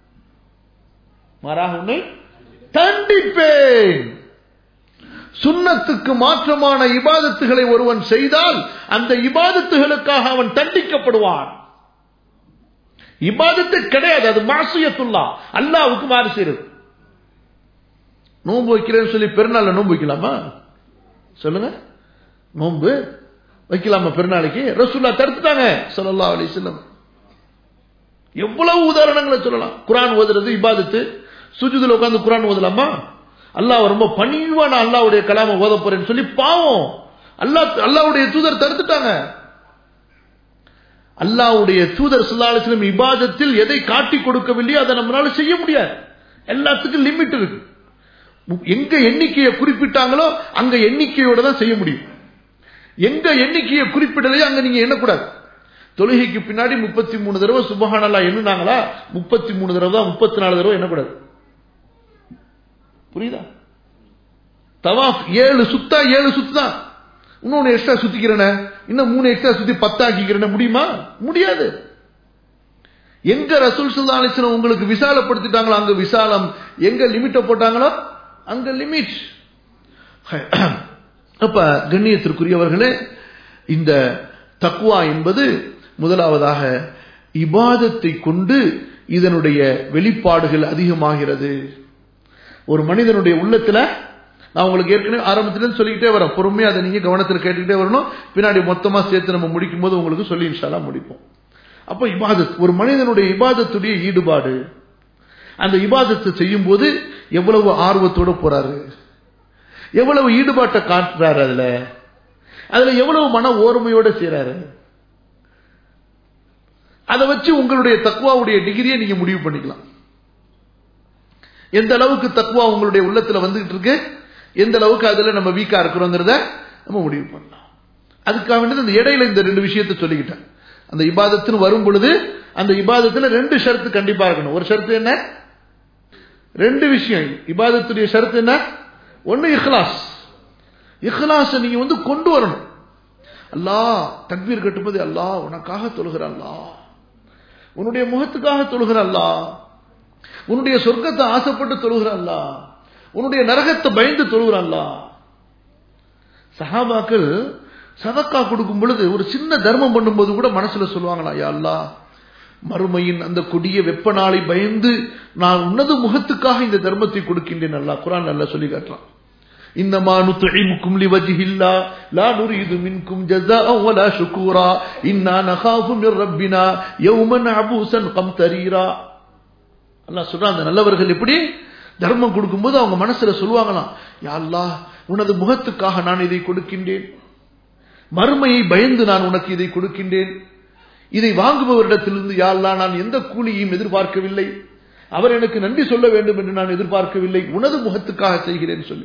மாறாக உன்னை தண்டிப்பேன் சுன்னத்துக்கு மாற்றமான இபாதத்துகளை ஒருவன் செய்தால் அந்த இபாதத்துகளுக்காக அவன் தண்டிக்கப்படுவான் இபாதத்து கிடையாது அது மாசியத்துல்லா அல்லாவுக்கு மாறு செய்யறது நோன்பு வைக்கிறேன்னு சொல்லி பெருநாள்ல நோன்பு வைக்கலாமா சொல்லுங்க நோன்பு வைக்கலாமா பெருநாளைக்கு ரசூல்லா தடுத்துட்டாங்க ஸல்லல்லாஹு அலைஹி வஸல்லம் எவ்வளவு உதாரணங்களை சொல்லலாம் குர்ஆன் ஓதுறது இபாதத்து சுஜூதுல உட்கார்ந்து குர்ஆன் ஓதலாமா அல்லாஹ் ரொம்ப பணிவா நான் அல்லாஹ்வுடைய கலாம ஓத போறேன்னு சொல்லி பாவம் அல்லாஹ் அல்லாஹ்வுடைய தூதர் தடுத்துட்டாங்க அல்லாஹ்வுடைய தூதர் ஸல்லல்லாஹு அலைஹி வஸல்லம் இபாதத்தில் எதை காட்டி கொடுக்கவில்லையோ அதை நம்மளால செய்ய முடியாது எல்லாத்துக்கும் லிமிட் இருக்கு எங்க எண்ணிக்கையை குறிப்பிட்டாங்களோ அங்க எண்ணிக்கையோட தான் செய்ய முடியும் எங்க எண்ணிக்கையை குறிப்பிடலையோ அங்க நீங்க எண்ணக்கூடாது தொழுகைக்கு பின்னாடி முப்பத்தி மூணு தடவை சுபஹானல்லா எண்ணுனாங்களா முப்பத்தி மூணு தடவை தான் முப்பத்தி நாலு தடவை எண்ணக்கூடாது புரியுதா தவாஃப் ஏழு சுத்தா ஏழு சுத்து தான் இன்னொன்னு எக்ஸ்ட்ரா சுத்திக்கிறேன இன்னும் மூணு எக்ஸ்ட்ரா சுத்தி பத்தாக்கிக்கிறேன முடியுமா முடியாது எங்க ரசூல் சுல்லா அலிஸ்லாம் உங்களுக்கு விசாலப்படுத்திட்டாங்களோ அங்க விசாலம் எங்க லிமிட்ட போட்டாங்களோ அங்க லிமிட் அப்ப கண்ணியத்திற்குரியவர்களே இந்த தக்குவா என்பது முதலாவதாக இபாதத்தை கொண்டு இதனுடைய வெளிப்பாடுகள் அதிகமாகிறது ஒரு மனிதனுடைய உள்ளத்துல நான் உங்களுக்கு ஏற்கனவே ஆரம்பத்திலிருந்து சொல்லிக்கிட்டே வரேன் பொறுமையா அதை நீங்க கவனத்தில் கேட்டுக்கிட்டே வரணும் பின்னாடி மொத்தமா சேர்த்து நம்ம முடிக்கும் போது உங்களுக்கு சொல்லி இன்ஷாலா முடிப்போம் அப்ப இபாதத் ஒரு மனிதனுடைய இபாதத்துடைய ஈடுபாடு அந்த இபாதத்தை செய்யும் போது எவ்வளவு ஆர்வத்தோட போறாரு எவ்வளவு ஈடுபாட்டை காட்டுறாரு அதுல அதுல எவ்வளவு மன ஓர்மையோட செய்யறாரு அதை வச்சு உங்களுடைய தக்குவாவுடைய டிகிரியை நீங்க முடிவு பண்ணிக்கலாம் எந்த அளவுக்கு தக்குவா உங்களுடைய உள்ளத்துல வந்துகிட்டு இருக்கு எந்த அளவுக்கு அதுல நம்ம வீக்கா இருக்கிறோங்கிறத நம்ம முடிவு பண்ணலாம் அதுக்காக வேண்டியது அந்த இடையில இந்த ரெண்டு விஷயத்தை சொல்லிக்கிட்டேன் அந்த இபாதத்துன்னு வரும் பொழுது அந்த இபாதத்துல ரெண்டு ஷரத்து கண்டிப்பா இருக்கணும் ஒரு ஷரத்து என்ன ரெண்டு விஷயம் இபாதத்துடைய ஷரத்து என்ன ஒன்னு இஹ்லாஸ் இஹ்லாஸ் நீங்க வந்து கொண்டு வரணும் அல்லாஹ் தக்பீர் கட்டும்போது அல்லாஹ் உனக்காக தொழுகிற அல்லாஹ் உன்னுடைய முகத்துக்காக தொழுகிற அல்லாஹ் உன்னுடைய சொர்க்கத்தை ஆசைப்பட்டு தொழுகிற அல்லாஹ் உன்னுடைய நரகத்தை பயந்து தொழுகிற அல்லாஹ் சஹாபாக்கள் சதக்கா கொடுக்கும் பொழுது ஒரு சின்ன தர்மம் பண்ணும்போது கூட மனசுல சொல்லுவாங்களா யா அல்லாஹ் மறுமையின் அந்த கொடிய வெப்ப நாளை பயந்து நான் உன்னது முகத்துக்காக இந்த தர்மத்தை கொடுக்கின்றேன் அல்லா குரான் நல்லா சொல்லி காட்டுறான் இன்னமா நுத்இமுக்கும் லிவஜ்ஹில்லா லா நுரீது மின்கும் ஜஸாஅ வலா ஷுக்கூரா இன்னா நகாஃபு மிர் ரப்பினா யௌமன் அபூசன் கம்தரீரா அல்லாஹ் சொல்றான் அந்த நல்லவர்கள் எப்படி தர்மம் கொடுக்கும்போது அவங்க மனசுல சொல்லுவாங்களாம் யா அல்லாஹ் உனது முகத்துக்காக நான் இதை கொடுக்கின்றேன் மறுமையை பயந்து நான் உனக்கு இதை கொடுக்கின்றேன் இதை வாங்குபவரிடத்திலிருந்து யாழ்லா நான் எந்த கூலியையும் எதிர்பார்க்கவில்லை அவர் எனக்கு நன்றி சொல்ல வேண்டும் என்று நான் எதிர்பார்க்கவில்லை உனது முகத்துக்காக செய்கிறேன் சொல்லி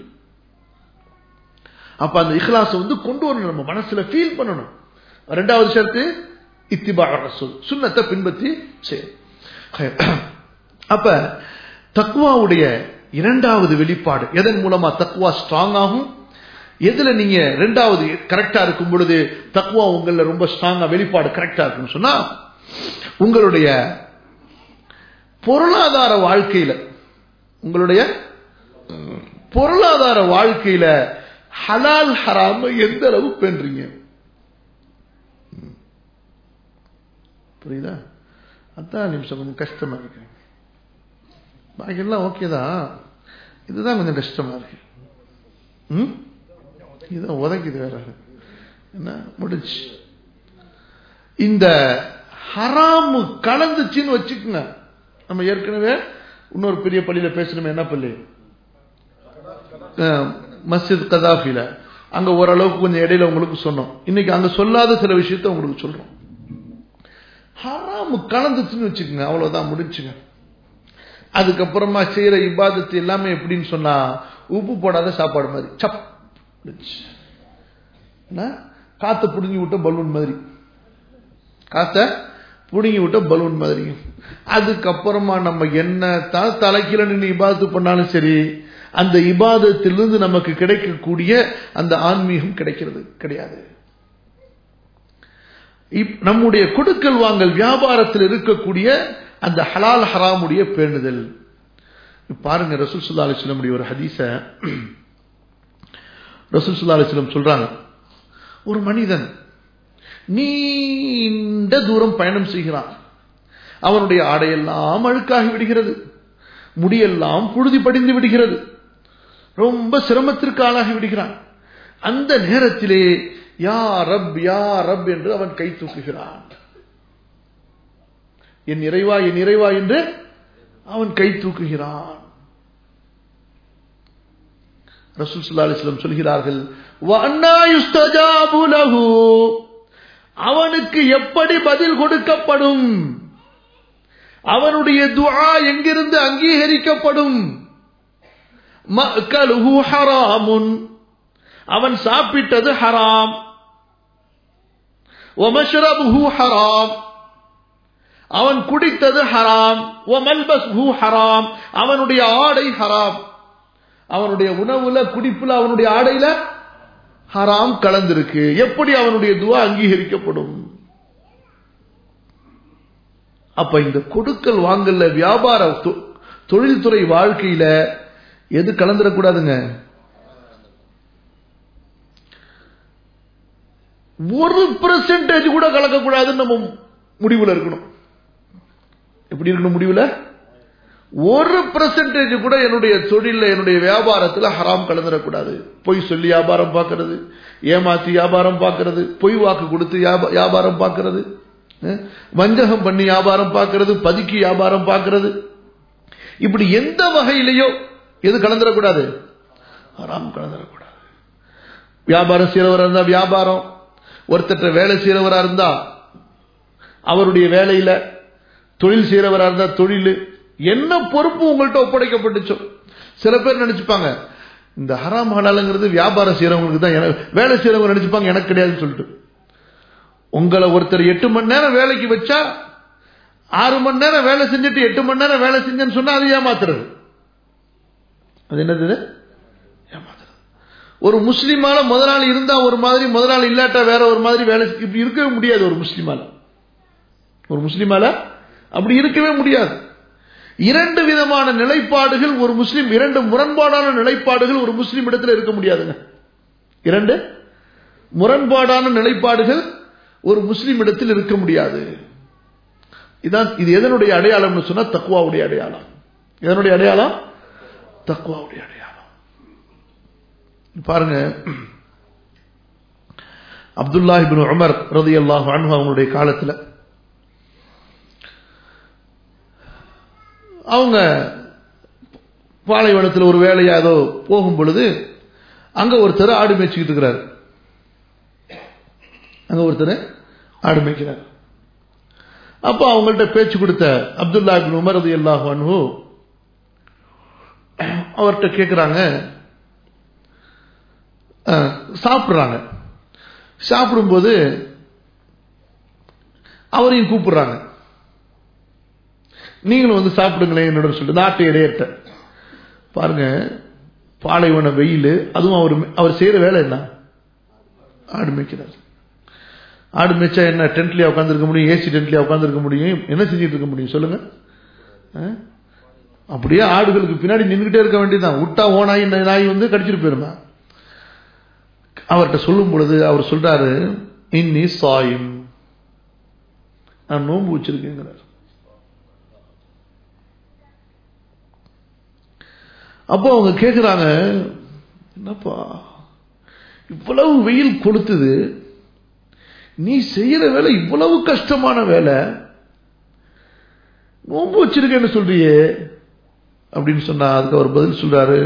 அப்ப அந்த இஹ்லாஸ் வந்து கொண்டு வரணும் நம்ம மனசுல ஃபீல் பண்ணணும் ரெண்டாவது ஷர்த்து இத்திபா ரசூல் சுன்னத்தை பின்பற்றி செய்யும் அப்ப தக்குவாவுடைய இரண்டாவது வெளிப்பாடு எதன் மூலமா தக்குவா ஸ்ட்ராங் ஆகும் எதுல நீங்க ரெண்டாவது கரெக்டா இருக்கும் பொழுது தக்குவா உங்கள ரொம்ப ஸ்ட்ராங்கா வெளிப்பாடு கரெக்டா இருக்குன்னு சொன்னா உங்களுடைய பொருளாதார வாழ்க்கையில உங்களுடைய பொருளாதார வாழ்க்கையில ஹலால் ஹராம எந்த அளவு பென்றீங்க புரியுதா அதான் நிமிஷம் கொஞ்சம் கஷ்டமா இருக்கு பாக்கியெல்லாம் ஓகே தான் இதுதான் கொஞ்சம் கஷ்டமா இருக்கு ம் இதான் உதைக்குது வேற என்ன முடிச்சு இந்த ஹராமு கலந்துச்சுன்னு வச்சுக்கோங்க நம்ம ஏற்கனவே இன்னொரு பெரிய பள்ளியில பேசணுமே என்ன பள்ளி மஸ்ஜித் கதாஃபில அங்க ஓரளவுக்கு கொஞ்சம் இடையில உங்களுக்கு சொன்னோம் இன்னைக்கு அங்க சொல்லாத சில விஷயத்த உங்களுக்கு சொல்றோம் ஹராமு கலந்துச்சுன்னு வச்சுக்கோங்க அவ்வளவுதான் முடிச்சுங்க அதுக்கப்புறமா செய்யற இபாதத்து எல்லாமே எப்படின்னு சொன்னா உப்பு போடாத சாப்பாடு மாதிரி சப் காத்த புடுங்கி விட்ட பலூன் மாதிரி காத்த புடுங்கி விட்ட பலூன் மாதிரி அதுக்கப்புறமா நம்ம என்ன தான் தலைக்கீழ நின்று இபாதத்து பண்ணாலும் சரி அந்த இபாதத்திலிருந்து நமக்கு கிடைக்கக்கூடிய அந்த ஆன்மீகம் கிடைக்கிறது கிடையாது நம்முடைய கொடுக்கல் வாங்கல் வியாபாரத்தில் இருக்கக்கூடிய அந்த ஹலால் ஹராமுடைய பேணுதல் பாருங்க ரசூல் சுல்லா அலிஸ்லமுடைய ஒரு ஹதீச ரசூல் சுல்லா அலிஸ்லம் சொல்றாங்க ஒரு மனிதன் நீண்ட தூரம் பயணம் செய்கிறான் அவனுடைய ஆடையெல்லாம் அழுக்காகி விடுகிறது முடியெல்லாம் புழுதி படிந்து விடுகிறது ரொம்ப சிரமத்திற்கு ஆளாகி விடுகிறான் அந்த நேரத்திலே யா ரப் யா ரப் என்று அவன் கை தூக்குகிறான் என் இறைவா என் இறைவா என்று அவன் கை தூக்குகிறான் ரசூல் சுல்லா அலிஸ்லம் சொல்கிறார்கள் அவனுக்கு எப்படி பதில் கொடுக்கப்படும் அவனுடைய துஆ எங்கிருந்து அங்கீகரிக்கப்படும் ஹராமுன் அவன் சாப்பிட்டது ஹராம் ஹராம் அவன் குடித்தது ஹராம் ஹராம் அவனுடைய ஆடை ஹராம் அவனுடைய உணவுல குடிப்புல அவனுடைய ஆடையில ஹராம் கலந்திருக்கு எப்படி அவனுடைய துவா அங்கீகரிக்கப்படும் அப்ப இந்த கொடுக்கல் வாங்கல்ல வியாபார தொழில்துறை வாழ்க்கையில எது கலந்துடக்கூடாதுங்க ஒரு பெர்சன்டேஜ் கூட கலக்கக்கூடாதுன்னு நம்ம முடிவுல இருக்கணும் எப்படி இருக்கணும் முடிவுல ஒரு பெர்சன்டேஜ் கூட என்னுடைய தொழில என்னுடைய வியாபாரத்தில் ஹராம் கலந்துடக்கூடாது பொய் சொல்லி வியாபாரம் பார்க்கறது ஏமாத்தி வியாபாரம் பார்க்கறது பொய் வாக்கு கொடுத்து வியாபாரம் பார்க்கறது வஞ்சகம் பண்ணி வியாபாரம் பார்க்கறது பதுக்கி வியாபாரம் பார்க்கறது இப்படி எந்த வகையிலையோ எது கலந்துடக்கூடாது ஹராம் கலந்துடக்கூடாது வியாபாரம் செய்யறவரா இருந்தா வியாபாரம் ஒருத்தட்ட வேலை செய்யறவரா இருந்தா அவருடைய வேலையில தொழில் செய்யறவரா இருந்தா தொழில் என்ன பொறுப்பு உங்கள்கிட்ட ஒப்படைக்கப்பட்டுச்சோ சில பேர் நினைச்சுப்பாங்க இந்த ஹராம் ஹலாலுங்கிறது வியாபாரம் செய்யறவங்களுக்கு தான் வேலை செய்யறவங்க நினைச்சுப்பாங்க எனக்கு கிடையாதுன்னு சொல்லிட்டு உங்களை ஒருத்தர் எட்டு மணி நேரம் வேலைக்கு வச்சா ஆறு மணி நேரம் வேலை செஞ்சுட்டு எட்டு மணி நேரம் வேலை செஞ்சேன்னு சொன்னா அது ஏமாத்துறது அது என்னது ஏமாத்துறது ஒரு முஸ்லீமால முதலாளி இருந்தா ஒரு மாதிரி முதலாளி இல்லாட்டா வேற ஒரு மாதிரி வேலை இப்படி இருக்கவே முடியாது ஒரு முஸ்லீமால ஒரு முஸ்லீமால அப்படி இருக்கவே முடியாது இரண்டு விதமான நிலைப்பாடுகள் ஒரு முஸ்லீம் இரண்டு முரண்பாடான நிலைப்பாடுகள் ஒரு முஸ்லீம் இடத்துல இருக்க முடியாதுங்க இரண்டு முரண்பாடான நிலைப்பாடுகள் ஒரு முஸ்லீம் இடத்தில் இருக்க முடியாது இதான் இது எதனுடைய அடையாளம்னு சொன்னா தக்குவாவுடைய அடையாளம் எதனுடைய அடையாளம் தக்குவாவுடைய அடையாளம் பாருங்க அப்துல்லா இபின் உமர் ரதி அல்லாஹ் அவங்களுடைய காலத்தில் அவங்க பாலைவனத்தில் ஒரு வேலையா ஏதோ போகும் பொழுது அங்க ஒருத்தர் ஆடு மேய்ச்சிக்கிட்டு இருக்கிறார் அங்க ஒருத்தர் ஆடு மேய்க்கிறார் அப்போ அவங்கள்ட்ட பேச்சு கொடுத்த அப்துல்லா இப்னு உமர் ரலியல்லாஹு அன்ஹு அவர்கிட்ட கேட்குறாங்க சாப்பிட்றாங்க சாப்பிடும்போது அவரையும் கூப்பிடுறாங்க நீங்களும் வந்து சாப்பிடுங்களேன் என்னோட சொல்லிட்டு நாட்டு இடையட்ட பாருங்க பாலைவன வெயில் அதுவும் அவர் அவர் செய்யற வேலை என்ன ஆடு மேய்க்கிறார் ஆடு மேய்ச்சா என்ன டென்ட்லயா உட்காந்துருக்க முடியும் ஏசி டென்ட்லயா உட்காந்துருக்க முடியும் என்ன செஞ்சுட்டு இருக்க முடியும் சொல்லுங்க அப்படியே ஆடுகளுக்கு பின்னாடி நின்றுகிட்டே இருக்க வேண்டியதுதான் விட்டா ஓனாய் நாய் வந்து கடிச்சிட்டு போயிருமா அவர்கிட்ட சொல்லும் பொழுது அவர் சொல்றாரு இன்னி சாயும் நான் நோன்பு வச்சிருக்கேங்கிறார் அப்போ அவங்க கேட்குறாங்க என்னப்பா இவ்வளவு வெயில் கொளுத்துது நீ செய்யற வேலை இவ்வளவு கஷ்டமான வேலை நோன்பு வச்சிருக்கேன்னு சொல்றியே அப்படின்னு சொன்னா அதுக்கு அவர் பதில் சொல்றாரு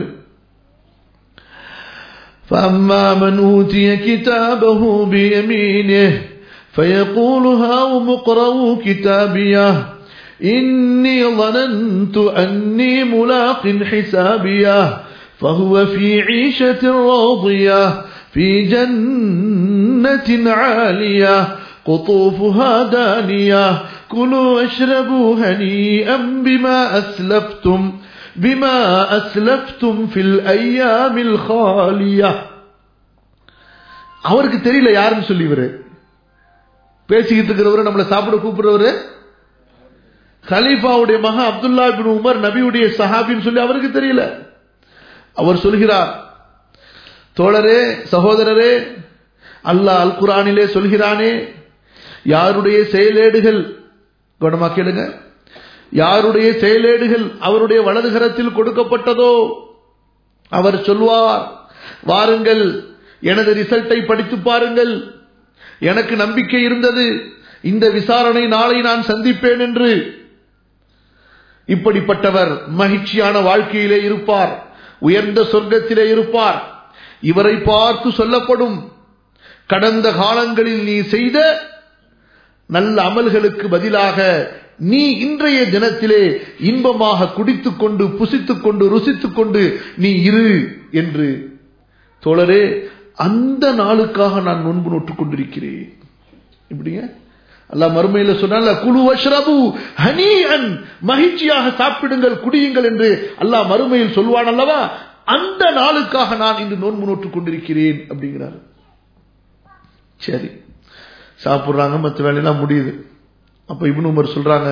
فأما من أوتي كتابه بيمينه فيقول هاؤم اقرءوا كتابيه إني ظننت أني ملاق حسابيه فهو في عيشة راضية في جنة عالية قطوفها دانية كلوا واشربوا هنيئا بما أسلفتم بما أسلفتم في الأيام الخالية அவருக்கு தெரியல யாருன்னு சொல்லி இவரு பேசிக்கிட்டு இருக்கிறவரு நம்மளை சாப்பிட கூப்பிடுறவரு கலீஃபாவுடைய மகன் அப்துல்லா பின் உமர் நபியுடைய சஹாபின்னு சொல்லி அவருக்கு தெரியல அவர் சொல்கிறார் தோழரே சகோதரரே அல்லாஹ் அல் குரானிலே சொல்கிறானே யாருடைய செயலேடுகள் கவனமா கேளுங்க யாருடைய செயலேடுகள் அவருடைய வலதுகரத்தில் கொடுக்கப்பட்டதோ அவர் சொல்வார் வாருங்கள் எனது ரிசல்ட்டை படித்து பாருங்கள் எனக்கு நம்பிக்கை இருந்தது இந்த விசாரணை நாளை நான் சந்திப்பேன் என்று இப்படிப்பட்டவர் மகிழ்ச்சியான வாழ்க்கையிலே இருப்பார் உயர்ந்த சொர்க்கத்திலே இருப்பார் இவரை பார்த்து சொல்லப்படும் கடந்த காலங்களில் நீ செய்த நல்ல அமல்களுக்கு பதிலாக நீ இன்றைய தினத்திலே இன்பமாக குடித்துக் கொண்டு புசித்துக் கொண்டு ருசித்துக் கொண்டு நீ இரு என்று தோழரே அந்த நாளுக்காக நான் நோன்பு நோட்டுக் கொண்டிருக்கிறேன் இப்படிங்க அல்லாஹ் மறுமையில சொன்னால குழு அஷ்ரபு ஹனி அன் மகிழ்ச்சியாக சாப்பிடுங்கள் குடியுங்கள் என்று அல்லாஹ் மறுமையில் சொல்வான் அல்லவா அந்த நாளுக்காக நான் இன்று நோன்பு நோட்டுக் கொண்டிருக்கிறேன் அப்படிங்கிறார் சரி சாப்பிடுறாங்க மற்ற வேலையெல்லாம் முடியுது அப்ப இப்னு உமர் சொல்றாங்க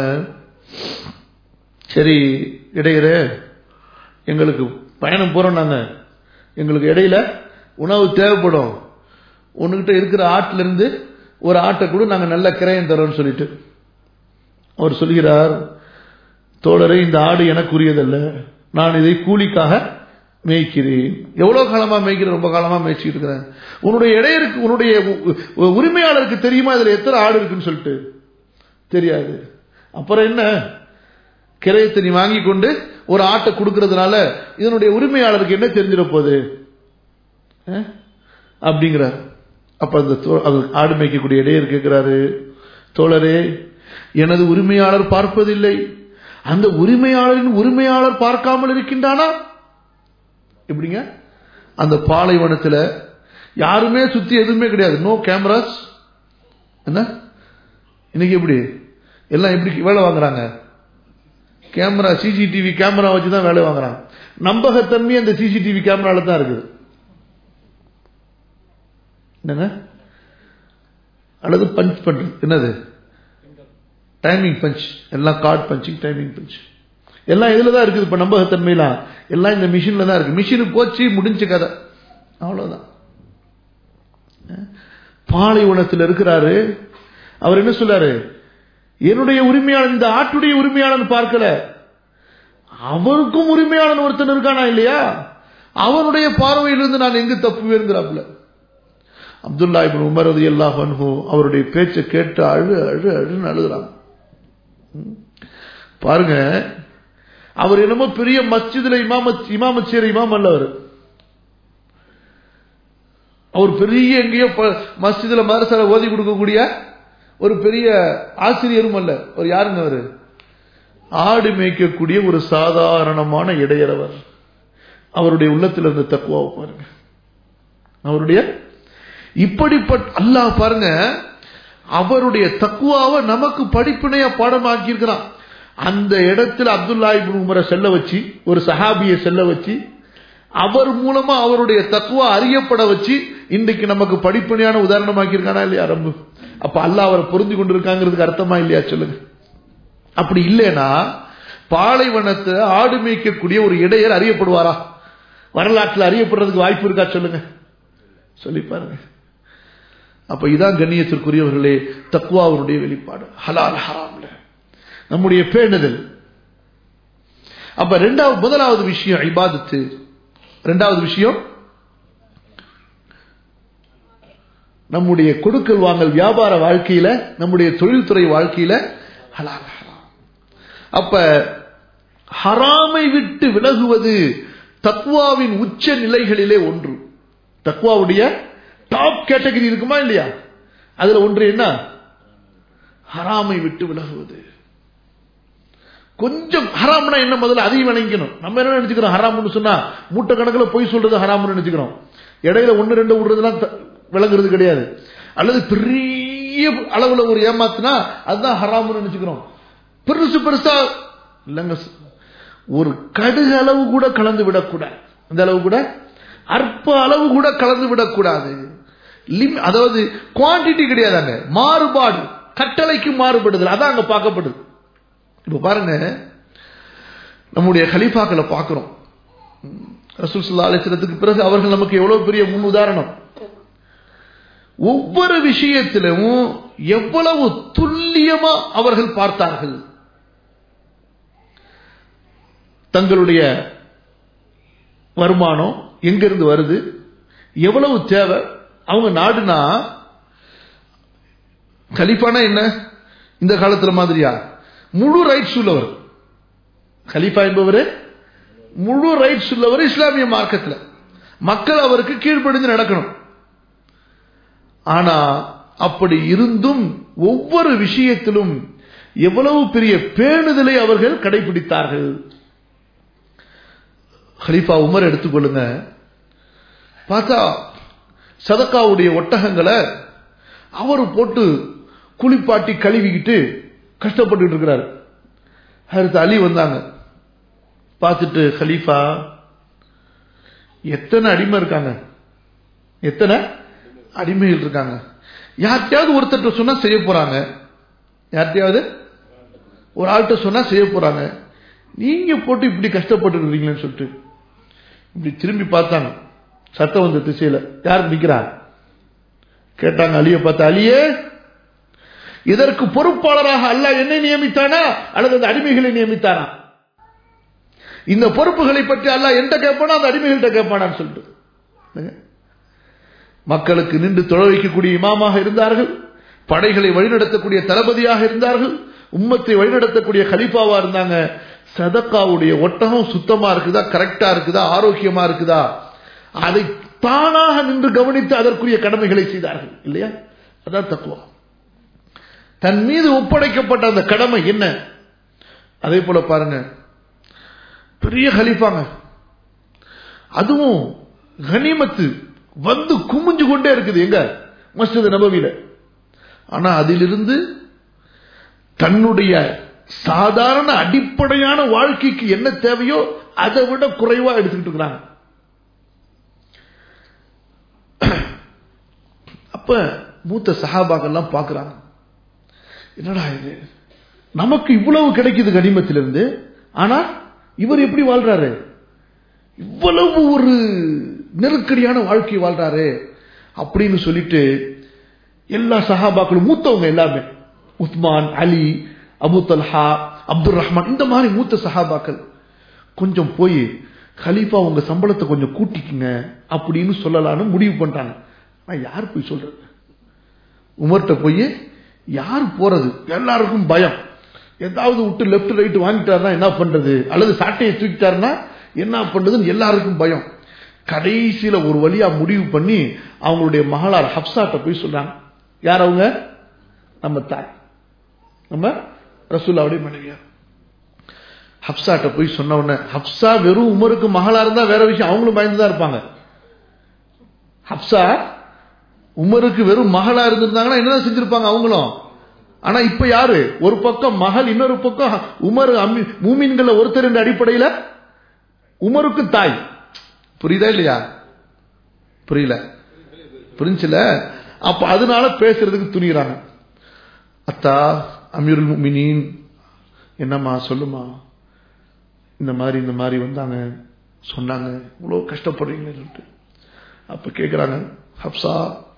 சரி இடையிற எங்களுக்கு பயணம் போறோம் நாங்க எங்களுக்கு இடையில உணவு தேவைப்படும் உன்கிட்ட இருக்கிற ஆட்டில இருந்து ஒரு ஆட்டை கூட நாங்க நல்ல கிரயம் தரோம்னு சொல்லிட்டு அவர் சொல்கிறார் தோழரை இந்த ஆடு எனக்குரியதல்ல நான் இதை கூலிக்காக மேய்க்கிறேன் எவ்வளவு காலமா மேய்க்கிறேன் ரொம்ப காலமா மேய்ச்சிட்டு இருக்கிறேன் உன்னுடைய இடையருக்கு உன்னுடைய உரிமையாளருக்கு தெரியுமா இதுல எத்தனை ஆடு இருக்குன்னு சொல்லிட்டு தெரியாது அப்புறம் என்ன கிரயத்தை நீ வாங்கி கொண்டு ஒரு ஆட்டை கொடுக்கறதுனால இதனுடைய உரிமையாளருக்கு என்ன தெரிஞ்சிட போகுது அப்படிங்கிறார் அப்ப அந்த ஆடு மேய்க்கக்கூடிய இடையர் கேட்கிறாரு தோழரே எனது உரிமையாளர் பார்ப்பதில்லை அந்த உரிமையாளரின் உரிமையாளர் பார்க்காமல் இருக்கின்றானா எப்படிங்க அந்த பாலைவனத்துல யாருமே சுத்தி எதுவுமே கிடையாது நோ கேமராஸ் என்ன இன்னைக்கு எப்படி எல்லாம் எப்படி வேலை வாங்குறாங்க கேமரா சிசிடிவி கேமரா வச்சு தான் வேலை வாங்குறாங்க நம்பகத்தன்மை அந்த சிசிடிவி கேமரால தான் இருக்குது என்னங்க அல்லது பஞ்ச் பண்றது என்னது டைமிங் பஞ்ச் எல்லாம் கார்டு பஞ்சிங் டைமிங் பஞ்ச் எல்லாம் இதுல தான் இருக்குது இப்ப நம்பகத்தன்மையெல்லாம் எல்லாம் இந்த மிஷின்ல தான் இருக்கு மிஷினு போச்சு முடிஞ்ச கதை அவ்வளவுதான் பாலைவனத்தில் இருக்கிறாரு அவர் என்ன சொல்றாரு என்னுடைய உரிமையாளன் இந்த ஆட்டுடைய உரிமையாளன் பார்க்கல அவருக்கும் உரிமையாளன் ஒருத்தன் இருக்கானா இல்லையா அவனுடைய பார்வையிலிருந்து நான் எங்கு தப்புவேங்கிறாப்புல அப்துல்லா இபின் உமர் ரதி அல்லாஹ் அவருடைய பேச்சை கேட்டு அழு அழு அழுன்னு அழுகிறாங்க பாருங்க அவர் என்னமோ பெரிய மஸ்ஜிதுல இமாமத் இமாமத் செய்யற இமாம் அல்ல அவர் அவர் பெரிய எங்கேயோ மஸ்ஜிதுல மதரசால ஓதி கொடுக்கக்கூடிய ஒரு பெரிய ஆசிரியரும் அல்ல ஒரு யாருங்க அவரு ஆடு மேய்க்கக்கூடிய ஒரு சாதாரணமான இடையறவர் அவருடைய உள்ளத்தில் இருந்த தக்குவாவை பாருங்க அவருடைய இப்படிப்பட்ட அல்லாஹ் பாருங்க அவருடைய தக்குவாவை நமக்கு படிப்பினையா பாடமாக்கி இருக்கிறான் அந்த இடத்துல அப்துல்லா இப்னு உமரை செல்ல வச்சு ஒரு சஹாபியை செல்ல வச்சு அவர் மூலமா அவருடைய தக்குவா அறியப்பட வச்சு இன்றைக்கு நமக்கு படிப்பனையான உதாரணமாக்கி இருக்கானா இல்லையா ரம்பு அப்ப அல்லாஹ் அவரை பொருந்தி கொண்டிருக்காங்கிறதுக்கு அர்த்தமா இல்லையா சொல்லுங்க அப்படி இல்லைன்னா பாலைவனத்தை ஆடு மேய்க்கக்கூடிய ஒரு இடையர் அறியப்படுவாரா வரலாற்றில் அறியப்படுறதுக்கு வாய்ப்பு இருக்கா சொல்லுங்க சொல்லி பாருங்க அப்ப இதான் கண்ணியத்திற்குரியவர்களே தக்குவாவுடைய வெளிப்பாடு ஹலால் ஹராம்ல நம்முடைய பேணுதல் அப்ப ரெண்டாவது முதலாவது விஷயம் இபாதத்து ரெண்டாவது விஷயம் நம்முடைய கொடுக்கல் வாங்கல் வியாபார வாழ்க்கையில நம்முடைய தொழில்துறை வாழ்க்கையில ஹலால் ஹராம் அப்ப ஹராமை விட்டு விலகுவது தக்வாவின் உச்ச நிலைகளிலே ஒன்று தக்வாவுடைய டாப் கேட்டகரி இருக்குமா இல்லையா அதுல ஒன்று என்ன ஹராமை விட்டு விலகுவது கொஞ்சம் ஹராம்னா என்ன முதல்ல அதையும் விளங்கிக்கணும் நம்ம என்ன நினைச்சுக்கிறோம் ஹராம்னு சொன்னா மூட்டை கணக்கில் பொய் சொல்றது ஹராம்னு நினைச்சுக்கிறோம் இடையில ஒன்னு ரெண்டு விடுறதுலாம் விளங்குறது கிடையாது அல்லது பெரிய அளவுல ஒரு ஏமாத்துனா அதுதான் ஹராம்னு நினைச்சுக்கிறோம் பெருசு பெருசா இல்லைங்க ஒரு கடுகு அளவு கூட கலந்து விடக்கூடாது அந்த அளவு கூட அற்ப அளவு கூட கலந்து விடக்கூடாது அதாவது குவான்டிட்டி கிடையாதாங்க மாறுபாடு கட்டளைக்கு மாறுபடுதல் அதான் அங்க பார்க்கப்படுது இப்ப பாருங்க நம்முடைய ஹலீஃபாக்களை பார்க்கிறோம் ரசூல் சுல்லா அலிஸ்லத்துக்கு பிறகு அவர்கள் நமக்கு எவ்வளவு பெரிய முன் உதாரணம் ஒவ்வொரு விஷயத்திலும் எவ்வளவு துல்லியமா அவர்கள் பார்த்தார்கள் தங்களுடைய வருமானம் எங்கிருந்து வருது எவ்வளவு தேவை அவங்க நாடுனா கலிஃபானா என்ன இந்த காலத்துல மாதிரியா முழு ரைட்ஸ் உள்ளவர் கலீஃபா என்பவர் முழு ரைட்ஸ் உள்ளவர் இஸ்லாமிய மார்க்கத்தில் மக்கள் அவருக்கு கீழ்ப்படிந்து நடக்கணும் ஆனா அப்படி இருந்தும் ஒவ்வொரு விஷயத்திலும் எவ்வளவு பெரிய பேணுதலை அவர்கள் கடைபிடித்தார்கள் ஹலீஃபா உமர் எடுத்துக்கொள்ளுங்க பார்த்தா சதக்காவுடைய ஒட்டகங்களை அவர் போட்டு குளிப்பாட்டி கழுவிக்கிட்டு கஷ்டப்பட்டு இருக்கிறார் அடுத்து அலி வந்தாங்க பார்த்துட்டு ஹலீஃபா எத்தனை அடிமை இருக்காங்க எத்தனை அடிமைகள் இருக்காங்க யார்கிட்டயாவது ஒருத்தர் சொன்னா செய்ய போறாங்க யார்கிட்டயாவது ஒரு ஆள்கிட்ட சொன்னா செய்ய போறாங்க நீங்க போட்டு இப்படி கஷ்டப்பட்டு இருக்கீங்களேன்னு சொல்லிட்டு இப்படி திரும்பி பார்த்தாங்க சத்தம் வந்த திசையில யார் நிக்கிறா கேட்டாங்க அலிய பார்த்தா அலியே இதற்கு பொறுப்பாளராக அல்ல என்னை நியமித்தானா அல்லது அந்த அடிமைகளை நியமித்தானா இந்த பொறுப்புகளை பற்றி அல்ல எந்த கேட்பானா அந்த அடிமைகள்கிட்ட கேட்பானான்னு சொல்லிட்டு மக்களுக்கு நின்று தொழ வைக்கக்கூடிய இமாமாக இருந்தார்கள் படைகளை வழிநடத்தக்கூடிய தளபதியாக இருந்தார்கள் உம்மத்தை வழிநடத்தக்கூடிய கலிஃபாவா இருந்தாங்க சதக்காவுடைய ஒட்டகம் சுத்தமா இருக்குதா கரெக்டா இருக்குதா ஆரோக்கியமா இருக்குதா அதை தானாக நின்று கவனித்து அதற்குரிய கடமைகளை செய்தார்கள் இல்லையா அதான் தத்துவம் தன் மீது ஒப்படைக்கப்பட்ட அந்த கடமை என்ன அதே போல பாருங்க பெரிய ஹலிஃபாங்க அதுவும் கனிமத்து வந்து குமிஞ்சு கொண்டே இருக்குது எங்க மஸ்ஜித் நபவியில ஆனா அதிலிருந்து தன்னுடைய சாதாரண அடிப்படையான வாழ்க்கைக்கு என்ன தேவையோ அதை விட குறைவா எடுத்துக்கிட்டு இருக்கிறாங்க அப்ப மூத்த சகாபாக்கெல்லாம் பாக்குறாங்க என்னடா இது நமக்கு இவ்வளவு கிடைக்குது கனிமத்திலிருந்து ஆனா இவர் எப்படி வாழ்றாரு இவ்வளவு ஒரு நெருக்கடியான வாழ்க்கை வாழ்றாரு அப்படின்னு சொல்லிட்டு எல்லா சஹாபாக்களும் மூத்தவங்க எல்லாமே Usman Ali Abu Talha Abdul Rahman இந்த மாதிரி மூத்த சஹாபாக்கள் கொஞ்சம் போய் ஹலீஃபா உங்க சம்பளத்தை கொஞ்சம் கூட்டிக்குங்க அப்படின்னு சொல்லலான்னு முடிவு பண்ணிட்டாங்க நான் யார் போய் சொல்றது உமர்கிட்ட போய் யார் போறது எல்லாருக்கும் பயம் ஏதாவது விட்டு லெப்ட் ரைட் வாங்கிட்டாருன்னா என்ன பண்றது அல்லது சாட்டையை தூக்கிட்டாருன்னா என்ன பண்றதுன்னு எல்லாருக்கும் பயம் கடைசியில ஒரு வழியா முடிவு பண்ணி அவங்களுடைய மகளார் ஹப்சாட்ட போய் சொல்றாங்க யார் அவங்க நம்ம தாய் நம்ம ரசூல்லாவுடைய மனைவியார் ஹப்சாட்ட போய் சொன்ன உடனே ஹப்சா வெறும் உமருக்கு மகளா இருந்தா வேற விஷயம் அவங்களும் பயந்து தான் இருப்பாங்க ஹப்சா உமருக்கு வெறும் மகளா இருந்திருந்தாங்கன்னா என்னதான் செஞ்சிருப்பாங்க அவங்களும் ஆனா இப்ப யாரு ஒரு பக்கம் மகள் இன்னொரு பக்கம் உமர் மூமின்கள ஒருத்தர் என்ற அடிப்படையில உமருக்கு தாய் புரியுதா இல்லையா புரியல புரிஞ்சுல அப்ப அதனால பேசுறதுக்கு துணிகிறாங்க அத்தா அமீருல் முமினின் என்னம்மா சொல்லுமா இந்த மாதிரி இந்த மாதிரி வந்தாங்க சொன்னாங்க இவ்வளோ கஷ்டப்படுறீங்கன்னு சொல்லிட்டு அப்ப கேட்கிறாங்க ஹப்சா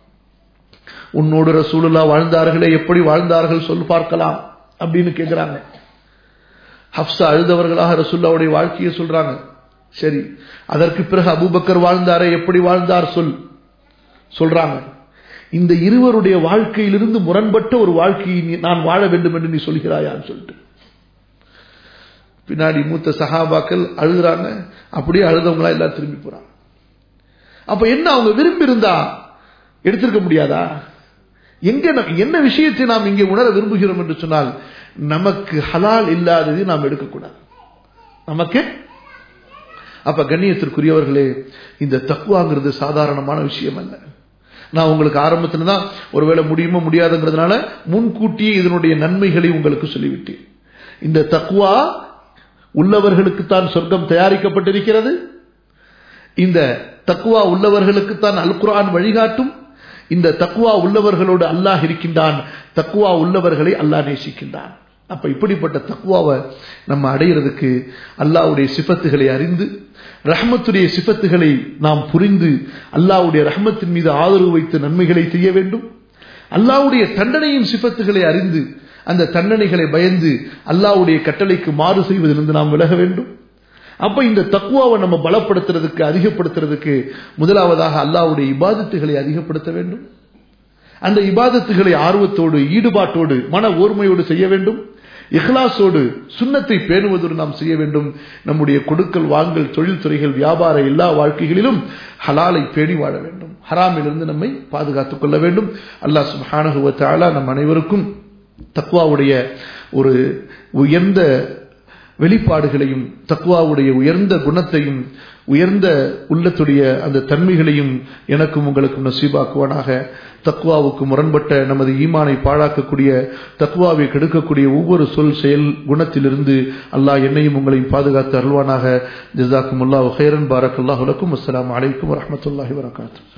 உன்னோடு ரசூலுல்லா வாழ்ந்தார்களே எப்படி வாழ்ந்தார்கள் சொல் பார்க்கலாம் அப்படின்னு கேட்கிறாங்க ஹப்சா அழுதவர்களாக ரசூல்லாவுடைய வாழ்க்கையை சொல்றாங்க சரி அதற்கு பிறகு அபுபக்கர் வாழ்ந்தாரே எப்படி வாழ்ந்தார் சொல் சொல்றாங்க இந்த இருவருடைய வாழ்க்கையிலிருந்து முரண்பட்ட ஒரு வாழ்க்கையை நான் வாழ வேண்டும் என்று நீ சொல்கிறாயான்னு சொல்லிட்டு பின்னாடி மூத்த சகாபாக்கள் அழுகுறாங்க அப்படியே அழுதவங்களா எல்லாம் திரும்பி போறாங்க அப்ப என்ன அவங்க விரும்பி இருந்தா எடுத்திருக்க முடியாதா எங்க என்ன விஷயத்தை நாம் இங்கே உணர விரும்புகிறோம் என்று சொன்னால் நமக்கு ஹலால் இல்லாததை நாம் எடுக்கக்கூடாது நமக்கு அப்ப கண்ணியத்திற்குரியவர்களே இந்த தக்குவாங்கிறது சாதாரணமான விஷயம் அல்ல நான் உங்களுக்கு ஆரம்பத்துல தான் ஒருவேளை முடியுமோ முடியாதுங்கிறதுனால முன்கூட்டியே இதனுடைய நன்மைகளை உங்களுக்கு சொல்லிவிட்டேன் இந்த தக்குவா உள்ளவர்களுக்குத்தான் சொர்க்கம் தயாரிக்கப்பட்டிருக்கிறது இந்த தக்குவா உள்ளவர்களுக்குத்தான் அல் குரான் வழிகாட்டும் இந்த தக்குவா உள்ளவர்களோடு அல்லாஹ் இருக்கின்றான் தக்குவா உள்ளவர்களை அல்லாஹ் நேசிக்கின்றான் அப்ப இப்படிப்பட்ட தக்குவாவை நம்ம அடையிறதுக்கு அல்லாவுடைய சிபத்துகளை அறிந்து ரஹமத்துடைய சிபத்துகளை நாம் புரிந்து அல்லாவுடைய ரஹமத்தின் மீது ஆதரவு வைத்து நன்மைகளை செய்ய வேண்டும் அல்லாவுடைய தண்டனையின் சிபத்துகளை அறிந்து அந்த தண்டனைகளை பயந்து அல்லாவுடைய கட்டளைக்கு மாறு செய்வதிலிருந்து நாம் விலக வேண்டும் அப்ப இந்த தக்குவாவை நம்ம பலப்படுத்துறதுக்கு அதிகப்படுத்துறதுக்கு முதலாவதாக அல்லாவுடைய இபாதத்துகளை அதிகப்படுத்த வேண்டும் அந்த இபாதத்துகளை ஆர்வத்தோடு ஈடுபாட்டோடு மன ஓர்மையோடு செய்ய வேண்டும் இஹ்லாசோடு சுண்ணத்தை பேணுவதோடு நாம் செய்ய வேண்டும் நம்முடைய கொடுக்கல் வாங்கல் தொழில் துறைகள் வியாபார எல்லா வாழ்க்கைகளிலும் ஹலாலை பேணி வாழ வேண்டும் ஹராமிலிருந்து நம்மை பாதுகாத்துக் கொள்ள வேண்டும் அல்லாஹ் சுஹானகுவத்தாலா நம் அனைவருக்கும் தக்குவாவுடைய ஒரு உயர்ந்த வெளிப்பாடுகளையும் தக்குவாவுடைய உயர்ந்த குணத்தையும் உயர்ந்த உள்ளத்துடைய அந்த தன்மைகளையும் எனக்கும் உங்களுக்கும் நசீபாக்குவானாக தக்குவாவுக்கு முரண்பட்ட நமது ஈமானை பாழாக்கக்கூடிய தக்குவாவை கெடுக்கக்கூடிய ஒவ்வொரு சொல் செயல் குணத்திலிருந்து அல்லாஹ் என்னையும் உங்களையும் பாதுகாத்து அருள்வானாக ஜிசாக்கும் அல்லா ஹைரன் பாரக் அல்லாஹுலக்கும் அஸ்லாம் வலைக்கம் வரமத்துல்லாஹி வரகாத்து